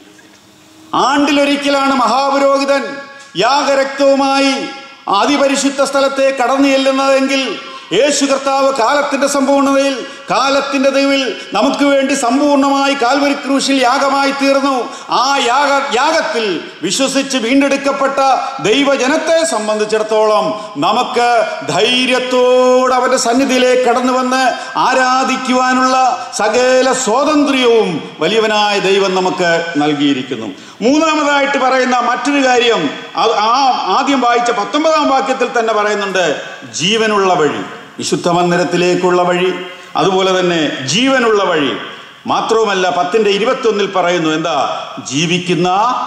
ആണ്ടിലൊരിക്കലാണ് മഹാപുരോഹിതൻ യാഗരക്തവുമായി അതിപരിശുദ്ധ സ്ഥലത്തെ കടന്നു ചെല്ലുന്നതെങ്കിൽ യേശു കർത്താവ് കാലത്തിന്റെ സമ്പൂർണ്ണതയിൽ കാലത്തിന്റെ ദൈവിൽ നമുക്ക് വേണ്ടി സമ്പൂർണ്ണമായി കാൽവരി ക്രൂശിൽ യാഗമായി തീർന്നു ആ യാഗ യാഗത്തിൽ വിശ്വസിച്ച് വീണ്ടെടുക്കപ്പെട്ട ദൈവജനത്തെ സംബന്ധിച്ചിടത്തോളം നമുക്ക് ധൈര്യത്തോടെ അവന്റെ സന്നിധിയിലേക്ക് കടന്നു വന്ന് ആരാധിക്കുവാനുള്ള സകല സ്വാതന്ത്ര്യവും വലിയവനായ ദൈവം നമുക്ക് നൽകിയിരിക്കുന്നു മൂന്നാമതായിട്ട് പറയുന്ന മറ്റൊരു കാര്യം അത് ആ ആദ്യം വായിച്ച പത്തൊമ്പതാം വാക്യത്തിൽ തന്നെ പറയുന്നുണ്ട് ജീവനുള്ള വഴി വിശുദ്ധ മന്ദിരത്തിലേക്കുള്ള വഴി അതുപോലെ തന്നെ ജീവനുള്ള വഴി മാത്രവുമല്ല പത്തിന്റെ ഇരുപത്തൊന്നിൽ പറയുന്നു എന്താ ജീവിക്കുന്ന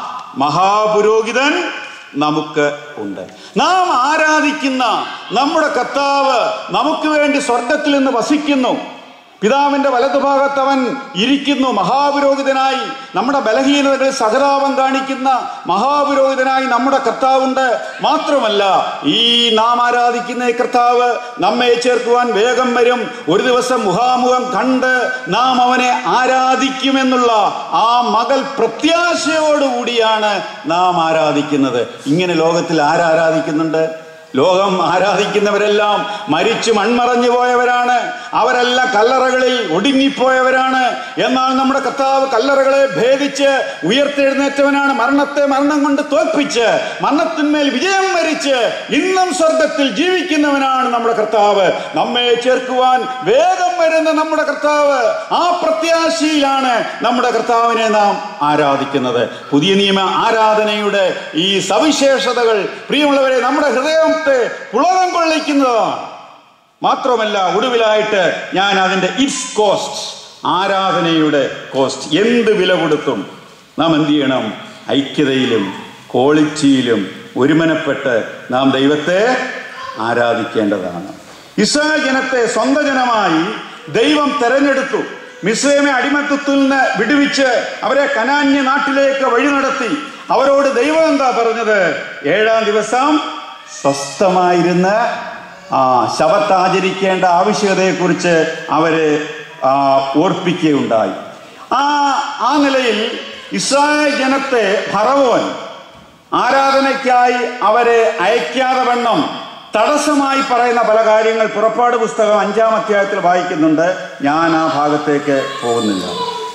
മഹാപുരോഹിതൻ നമുക്ക് ഉണ്ട് നാം ആരാധിക്കുന്ന നമ്മുടെ കർത്താവ് നമുക്ക് വേണ്ടി സ്വർഗത്തിൽ നിന്ന് വസിക്കുന്നു പിതാവിന്റെ വലതുഭാഗത്ത് അവൻ ഇരിക്കുന്നു മഹാപുരോഹിതനായി നമ്മുടെ ബലഹീനതകളിൽ സഹതാപം കാണിക്കുന്ന മഹാപുരോഹിതനായി നമ്മുടെ കർത്താവുണ്ട് മാത്രമല്ല ഈ നാം ആരാധിക്കുന്ന ഈ കർത്താവ് നമ്മെ ചേർക്കുവാൻ വേഗം വരും ഒരു ദിവസം മുഖാമുഖം കണ്ട് നാം അവനെ ആരാധിക്കുമെന്നുള്ള ആ മകൾ പ്രത്യാശയോടുകൂടിയാണ് നാം ആരാധിക്കുന്നത് ഇങ്ങനെ ലോകത്തിൽ ആരാരാധിക്കുന്നുണ്ട് ലോകം ആരാധിക്കുന്നവരെല്ലാം മരിച്ചു മൺമറഞ്ഞു പോയവരാണ് അവരെല്ലാം കല്ലറകളിൽ ഒടുങ്ങിപ്പോയവരാണ് എന്നാൽ നമ്മുടെ കർത്താവ് കല്ലറകളെ ഭേദിച്ച് ഉയർത്തെഴുന്നേറ്റവനാണ് മരണത്തെ മരണം കൊണ്ട് തോൽപ്പിച്ച് മരണത്തിന്മേൽ വിജയം വരിച്ച് ഇന്നും സ്വർഗത്തിൽ ജീവിക്കുന്നവനാണ് നമ്മുടെ കർത്താവ് നമ്മെ ചേർക്കുവാൻ വേഗം വരുന്ന നമ്മുടെ കർത്താവ് ആ പ്രത്യാശയിലാണ് നമ്മുടെ കർത്താവിനെ നാം ആരാധിക്കുന്നത് പുതിയ നിയമ ആരാധനയുടെ ഈ സവിശേഷതകൾ പ്രിയമുള്ളവരെ നമ്മുടെ ഹൃദയത്തെ പുളകം കൊള്ളിക്കുന്നതാണ് മാത്രമല്ല ഒടുവിലായിട്ട് ഞാൻ അതിൻ്റെ ഇറ്റ്സ് കോസ്റ്റ് ആരാധനയുടെ കോസ്റ്റ് എന്ത് വില കൊടുത്തും നാം എന്ത് ചെയ്യണം ഐക്യതയിലും ക്വാളിറ്റിയിലും ഒരുമനപ്പെട്ട് നാം ദൈവത്തെ ആരാധിക്കേണ്ടതാണ് ഇസ്രായേൽ ജനത്തെ സ്വന്തം ജനമായി ദൈവം തെരഞ്ഞെടുത്തു മിസ്രൈമെ അടിമത്തത്തിൽ നിന്ന് വിടുവിച്ച് അവരെ കനാന്യ നാട്ടിലേക്ക് വഴി നടത്തി അവരോട് ദൈവം എന്താ പറഞ്ഞത് ഏഴാം ദിവസം സ്വസ്ഥമായിരുന്ന് ആ ശബത്ത് ആചരിക്കേണ്ട ആവശ്യകതയെക്കുറിച്ച് അവരെ ആ, ഓർപ്പിക്കുകയുണ്ടായി ആ ആ നിലയിൽ ഇസ്രായേൽ ജനത്തെ ഭറവോൻ ആരാധനയ്ക്കായി അവരെ അയക്കാതെ വണ്ണം തടസ്സമായി പറയുന്ന പല കാര്യങ്ങൾ പുറപ്പാട് പുസ്തകം അഞ്ചാം അധ്യായത്തിൽ വായിക്കുന്നുണ്ട് ഞാൻ ആ ഭാഗത്തേക്ക് പോകുന്നില്ല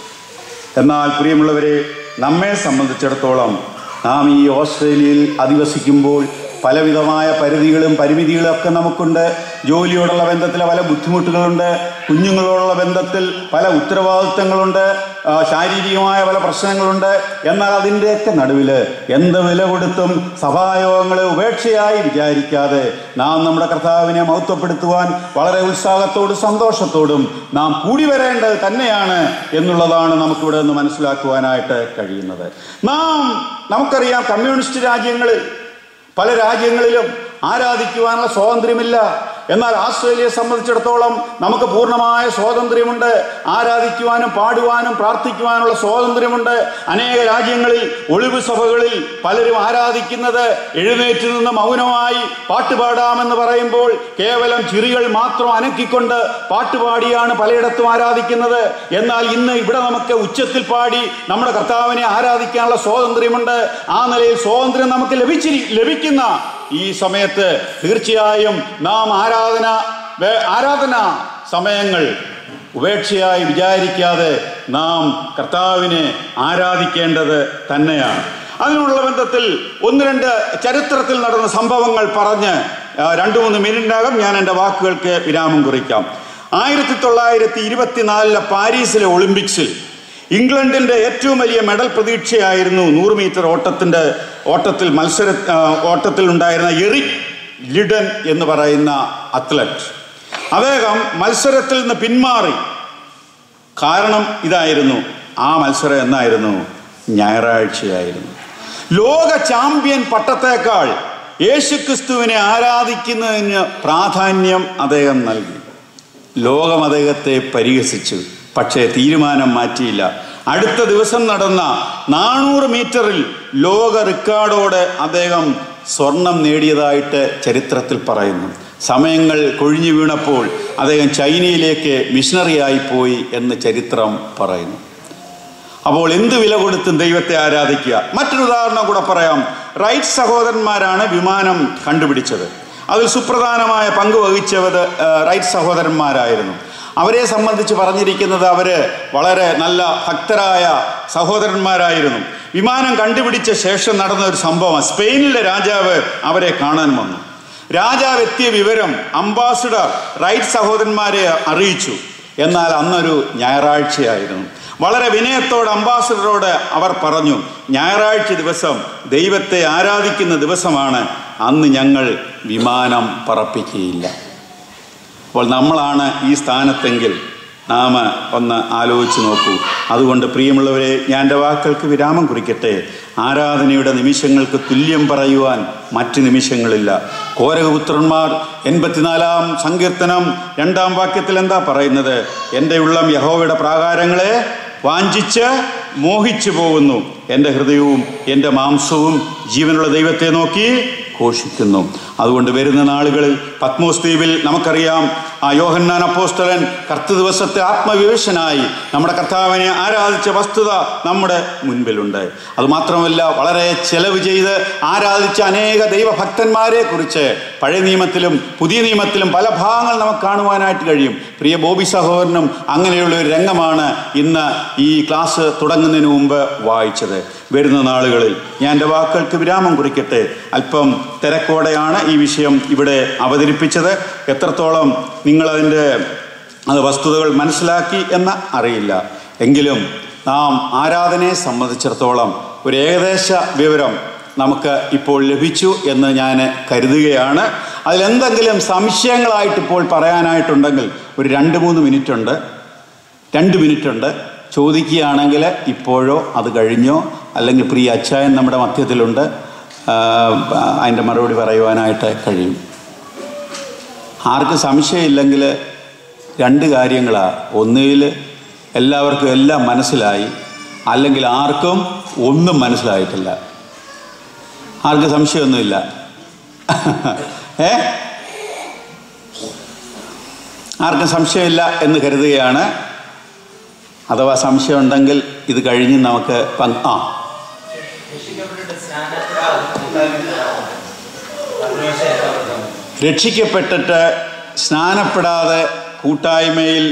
എന്നാൽ പ്രിയമുള്ളവരെ നമ്മെ സംബന്ധിച്ചിടത്തോളം നാം ഈ ഓസ്ട്രേലിയയിൽ അധിവസിക്കുമ്പോൾ പലവിധമായ പരിധികളും പരിമിതികളും ഒക്കെ നമുക്കുണ്ട് ജോലിയോടുള്ള ബന്ധത്തിൽ പല ബുദ്ധിമുട്ടുകളുണ്ട് കുഞ്ഞുങ്ങളോടുള്ള ബന്ധത്തിൽ പല ഉത്തരവാദിത്തങ്ങളുണ്ട് ആ, ശാരീരികമായ പല പ്രശ്നങ്ങളുണ്ട് എന്നാൽ അതിൻ്റെയൊക്കെ നടുവിൽ എന്ത് വില കൊടുത്തും സഭായോഗങ്ങളെ ഉപേക്ഷയായി വിചാരിക്കാതെ നാം നമ്മുടെ കർത്താവിനെ മഹത്വപ്പെടുത്തുവാൻ വളരെ ഉത്സാഹത്തോടും സന്തോഷത്തോടും നാം കൂടി വരേണ്ടത് തന്നെയാണ് എന്നുള്ളതാണ് നമുക്കിവിടെ നിന്ന് മനസ്സിലാക്കുവാനായിട്ട് കഴിയുന്നത് നാം നമുക്കറിയാം കമ്മ്യൂണിസ്റ്റ് രാജ്യങ്ങളിൽ പല രാജ്യങ്ങളിലും ആരാധിക്കുവാനുള്ള സ്വാതന്ത്ര്യമില്ല എന്നാൽ ആസ്ട്രേലിയയെ സംബന്ധിച്ചിടത്തോളം നമുക്ക് പൂർണ്ണമായ സ്വാതന്ത്ര്യമുണ്ട് ആരാധിക്കുവാനും പാടുവാനും പ്രാർത്ഥിക്കുവാനുള്ള സ്വാതന്ത്ര്യമുണ്ട് അനേക രാജ്യങ്ങളിൽ ഒളിവ് സഭകളിൽ പലരും ആരാധിക്കുന്നത് എഴുന്നേറ്റ് നിന്ന് മൗനമായി പാട്ടുപാടാമെന്ന് പറയുമ്പോൾ കേവലം ചിറികൾ മാത്രം അനക്കിക്കൊണ്ട് പാട്ടുപാടിയാണ് പലയിടത്തും ആരാധിക്കുന്നത് എന്നാൽ ഇന്ന് ഇവിടെ നമുക്ക് ഉച്ചത്തിൽ പാടി നമ്മുടെ കർത്താവിനെ ആരാധിക്കാനുള്ള സ്വാതന്ത്ര്യമുണ്ട് ആ നിലയിൽ സ്വാതന്ത്ര്യം നമുക്ക് ലഭിച്ചിരി ലഭിക്കുന്ന ഈ സമയത്ത് തീർച്ചയായും നാം ആരാധന വേ- ആരാധന സമയങ്ങൾ ഉപേക്ഷയായി വിചാരിക്കാതെ നാം കർത്താവിനെ ആരാധിക്കേണ്ടത് തന്നെയാണ് അതിനുള്ള ബന്ധത്തിൽ ഒന്ന് രണ്ട് ചരിത്രത്തിൽ നടന്ന സംഭവങ്ങൾ പറഞ്ഞ് ആ, രണ്ട് മൂന്ന് മിനിറ്റിനകം ഞാൻ എൻ്റെ വാക്കുകൾക്ക് വിരാമം കുറിക്കാം ആയിരത്തി തൊള്ളായിരത്തി ഇരുപത്തിനാലിലെ പാരീസിലെ ഒളിമ്പിക്സിൽ ഇംഗ്ലണ്ടിന്റെ ഏറ്റവും വലിയ മെഡൽ പ്രതീക്ഷയായിരുന്നു നൂറ് മീറ്റർ ഓട്ടത്തിന്റെ ഓട്ടത്തിൽ മത്സര ആ, ഓട്ടത്തിൽ ഉണ്ടായിരുന്ന എറിക് ലിഡൻ എന്ന് പറയുന്ന അത്ലറ്റ് അദ്ദേഹം മത്സരത്തിൽ നിന്ന് പിന്മാറി കാരണം ഇതായിരുന്നു ആ മത്സരം എന്നായിരുന്നു ഞായറാഴ്ചയായിരുന്നു ലോക ചാമ്പ്യൻ പട്ടത്തേക്കാൾ യേശുക്രിസ്തുവിനെ ആരാധിക്കുന്നതിന് പ്രാധാന്യം അദ്ദേഹം നൽകി ലോകം അദ്ദേഹത്തെ പരിഹസിച്ചു പക്ഷേ തീരുമാനം മാറ്റിയില്ല അടുത്ത ദിവസം നടന്ന നാനൂറ് മീറ്ററിൽ ലോക റെക്കോർഡോടെ അദ്ദേഹം സ്വർണം നേടിയതായിട്ട് ചരിത്രത്തിൽ പറയുന്നു സമയങ്ങൾ കൊഴിഞ്ഞു വീണപ്പോൾ അദ്ദേഹം ചൈനയിലേക്ക് മിഷണറിയായി പോയി എന്ന് ചരിത്രം പറയുന്നു അപ്പോൾ എന്ത് വില കൊടുത്തും ദൈവത്തെ ആരാധിക്കുക മറ്റൊരു ഉദാഹരണം കൂടെ പറയാം റൈറ്റ് സഹോദരന്മാരാണ് വിമാനം കണ്ടുപിടിച്ചത് അതിൽ സുപ്രധാനമായ പങ്ക് വഹിച്ചത് ആ, റൈറ്റ് സഹോദരന്മാരായിരുന്നു അവരെ സംബന്ധിച്ച് പറഞ്ഞിരിക്കുന്നത് അവര് വളരെ നല്ല ഭക്തരായ സഹോദരന്മാരായിരുന്നു വിമാനം കണ്ടുപിടിച്ച ശേഷം നടന്ന ഒരു സംഭവം സ്പെയിനിലെ രാജാവ് അവരെ കാണാൻ വന്നു രാജാവ് എത്തിയ വിവരം അംബാസിഡർ റൈറ്റ് സഹോദരന്മാരെ അറിയിച്ചു എന്നാൽ അന്നൊരു ഞായറാഴ്ചയായിരുന്നു വളരെ വിനയത്തോട് അംബാസിഡറോട് അവർ പറഞ്ഞു ഞായറാഴ്ച ദിവസം ദൈവത്തെ ആരാധിക്കുന്ന ദിവസമാണ് അന്ന് ഞങ്ങൾ വിമാനം പറപ്പിക്കുകയില്ല അപ്പോൾ നമ്മളാണ് ഈ സ്ഥാനത്തെങ്കിൽ നാം ഒന്ന് ആലോചിച്ച് നോക്കൂ അതുകൊണ്ട് പ്രിയമുള്ളവരെ ഞാൻ എൻ്റെ വാക്കുകൾക്ക് വിരാമം കുറിക്കട്ടെ ആരാധനയുടെ നിമിഷങ്ങൾക്ക് തുല്യം പറയുവാൻ മറ്റ് നിമിഷങ്ങളില്ല കോരകപുത്രന്മാർ എൺപത്തിനാലാം സങ്കീർത്തനം രണ്ടാം വാക്യത്തിൽ എന്താ പറയുന്നത് എൻ്റെ ഉള്ളം യഹോവയുടെ പ്രാകാരങ്ങളെ വാഞ്ചിച്ച് മോഹിച്ചു പോകുന്നു എൻ്റെ ഹൃദയവും എൻ്റെ മാംസവും ജീവനുള്ള ദൈവത്തെ നോക്കി ഘോഷിക്കുന്നു അതുകൊണ്ട് വരുന്ന നാളുകളിൽ പത്മോസ് ദ്വീപിൽ നമുക്കറിയാം ആ യോഹന്നാൻ അപ്പോസ്തലൻ കർത്ത ദിവസത്തെ ആത്മവിവശനായി നമ്മുടെ കർത്താവിനെ ആരാധിച്ച വസ്തുത നമ്മുടെ മുൻപിലുണ്ട് അതുമാത്രമല്ല വളരെ ചെലവ് ചെയ്ത് ആരാധിച്ച അനേക ദൈവഭക്തന്മാരെ കുറിച്ച് പഴയ നിയമത്തിലും പുതിയ നിയമത്തിലും പല ഭാഗങ്ങൾ നമുക്ക് കാണുവാനായിട്ട് കഴിയും പ്രിയ ബോബി സഹോദരനും അങ്ങനെയുള്ള ഒരു രംഗമാണ് ഇന്ന് ഈ ക്ലാസ് തുടങ്ങുന്നതിന് മുമ്പ് വായിച്ചത് വരുന്ന നാളുകളിൽ ഞാൻ എൻ്റെ വാക്കുകൾക്ക് വിരാമം കുറിക്കട്ടെ അല്പം തിരക്കോടെയാണ് ഈ വിഷയം ഇവിടെ അവതരിപ്പിച്ചത് എത്രത്തോളം നിങ്ങളതിൻ്റെ അത് വസ്തുതകൾ മനസ്സിലാക്കി എന്ന് അറിയില്ല എങ്കിലും നാം ആരാധനയെ സംബന്ധിച്ചിടത്തോളം ഒരു ഏകദേശ വിവരം നമുക്ക് ഇപ്പോൾ ലഭിച്ചു എന്ന് ഞാൻ കരുതുകയാണ് അതിലെന്തെങ്കിലും സംശയങ്ങളായിട്ട് ഇപ്പോൾ പറയാനായിട്ടുണ്ടെങ്കിൽ ഒരു രണ്ട് മൂന്ന് മിനിറ്റ് ഉണ്ട് രണ്ട് മിനിറ്റ് ഉണ്ട് ചോദിക്കുകയാണെങ്കിൽ ഇപ്പോഴോ അത് കഴിഞ്ഞോ അല്ലെങ്കിൽ പ്രിയ അച്ചായൻ നമ്മുടെ മധ്യത്തിലുണ്ട് ആ, അതിൻ്റെ മറുപടി പറയുവാനായിട്ട് കഴിയും ആർക്ക് സംശയമില്ലെങ്കിൽ രണ്ട് കാര്യങ്ങളാണ് ഒന്നുകിൽ എല്ലാവർക്കും എല്ലാം മനസ്സിലായി അല്ലെങ്കിൽ ആർക്കും ഒന്നും മനസ്സിലായിട്ടില്ല ആർക്കും സംശയമൊന്നുമില്ല ഏ ആർക്കും സംശയമില്ല എന്ന് കരുതുകയാണ് അഥവാ സംശയം ഉണ്ടെങ്കിൽ ഇത് കഴിഞ്ഞ് നമുക്ക് പങ്ക് ആ രക്ഷിക്കപ്പെട്ടിട്ട് സ്നാനപ്പെടാതെ കൂട്ടായ്മയിൽ പരമേശ്വര ഏകാഗ്രത. രക്ഷിക്കപ്പെട്ടിട്ട് സ്നാനപ്പെടാതെ കൂട്ടായ്മയിൽ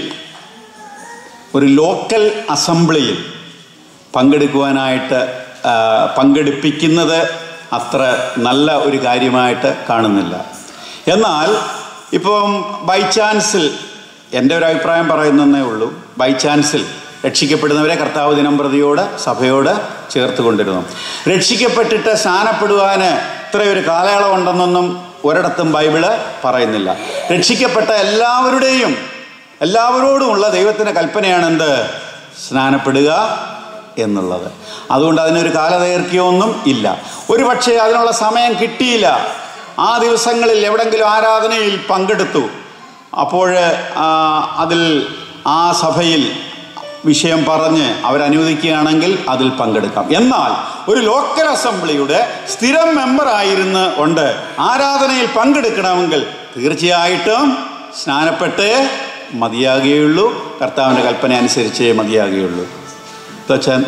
ഒരു ലോക്കൽ അസംബ്ലിയിൽ പങ്കെടുക്കുവാനായിട്ട് ആ, പങ്കെടുപ്പിക്കുന്നത് അത്ര നല്ല ഒരു കാര്യമായിട്ട് കാണുന്നില്ല എന്നാൽ ഇപ്പം ബൈ ചാൻസിൽ എൻ്റെ ഒരു അഭിപ്രായം പറയുന്നതേ ഉള്ളൂ ബൈ ചാൻസിൽ രക്ഷിക്കപ്പെടുന്നവരെ കർത്താവ് ദിനം പ്രതിയോട് സഭയോട് ചേർത്ത് കൊണ്ടിരുന്നു രക്ഷിക്കപ്പെട്ടിട്ട് സ്നാനപ്പെടുവാൻ ഇത്രയൊരു കാലയളവുണ്ടെന്നൊന്നും ഒരിടത്തും ബൈബിള് പറയുന്നില്ല രക്ഷിക്കപ്പെട്ട എല്ലാവരുടെയും എല്ലാവരോടുമുള്ള ദൈവത്തിൻ്റെ കൽപ്പനയാണ് എന്ത് സ്നാനപ്പെടുക എന്നുള്ളത് അതുകൊണ്ട് അതിനൊരു കാലദൈർഘ്യമൊന്നും ഇല്ല ഒരു പക്ഷേ അതിനുള്ള സമയം കിട്ടിയില്ല ആ ദിവസങ്ങളിൽ എവിടെങ്കിലും ആരാധനയിൽ പങ്കെടുത്തു അപ്പോൾ ആ, അതിൽ ആ സഭയിൽ വിഷയം പറഞ്ഞ് അവരനുവദിക്കുകയാണെങ്കിൽ അതിൽ പങ്കെടുക്കാം എന്നാൽ ഒരു ലോക്കൽ അസംബ്ലിയുടെ സ്ഥിരം മെമ്പറായിരുന്ന് കൊണ്ട് ആരാധനയിൽ പങ്കെടുക്കണമെങ്കിൽ തീർച്ചയായിട്ടും സ്നാനപ്പെട്ടേ മതിയാകുകയുള്ളൂ കർത്താവിൻ്റെ കൽപ്പന അനുസരിച്ചേ മതിയാകുകയുള്ളൂ തച്ചാൻ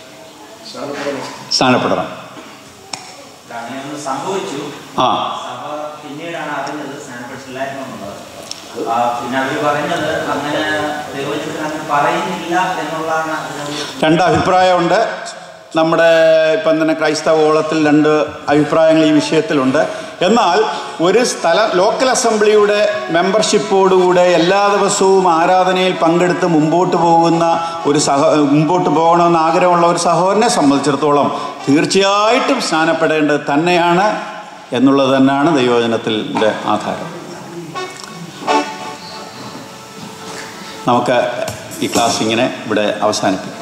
സ്നാനപ്പെടണം അങ്ങനെയൊന്ന് സംഭവിച്ചു ആ സഭ പിന്നീടാണ് അറിഞ്ഞത് സ്നാനപ്പെട്ടില്ലായിരുന്നു എന്നുള്ളത് ആ, പിന്നെ അവർ പറഞ്ഞത് അങ്ങനെ ദൈവചിത്രത്തിൽ അങ്ങനെ പറയുന്നില്ല എന്നുള്ളതാണ് അതിനൊരു രണ്ട് അഭിപ്രായമുണ്ട് നമ്മുടെ ഇപ്പം തന്നെ ക്രൈസ്തവ ഓളത്തിൽ രണ്ട് അഭിപ്രായങ്ങൾ ഈ വിഷയത്തിലുണ്ട് എന്നാൽ ഒരു സ്ഥല ലോക്കൽ അസംബ്ലിയുടെ മെമ്പർഷിപ്പോടുകൂടെ എല്ലാ ദിവസവും ആരാധനയിൽ പങ്കെടുത്ത് മുമ്പോട്ട് പോകുന്ന ഒരു സഹ മുമ്പോട്ട് പോകണമെന്ന് ആഗ്രഹമുള്ള ഒരു സഹോദരനെ സംബന്ധിച്ചിടത്തോളം തീർച്ചയായിട്ടും സ്നാനപ്പെടേണ്ടത് തന്നെയാണ് എന്നുള്ളത് തന്നെയാണ് ദൈവജനത്തിൻ്റെ ആധാരം നമുക്ക് ഈ ക്ലാസ് ഇങ്ങനെ ഇവിടെ അവസാനിപ്പിക്കാം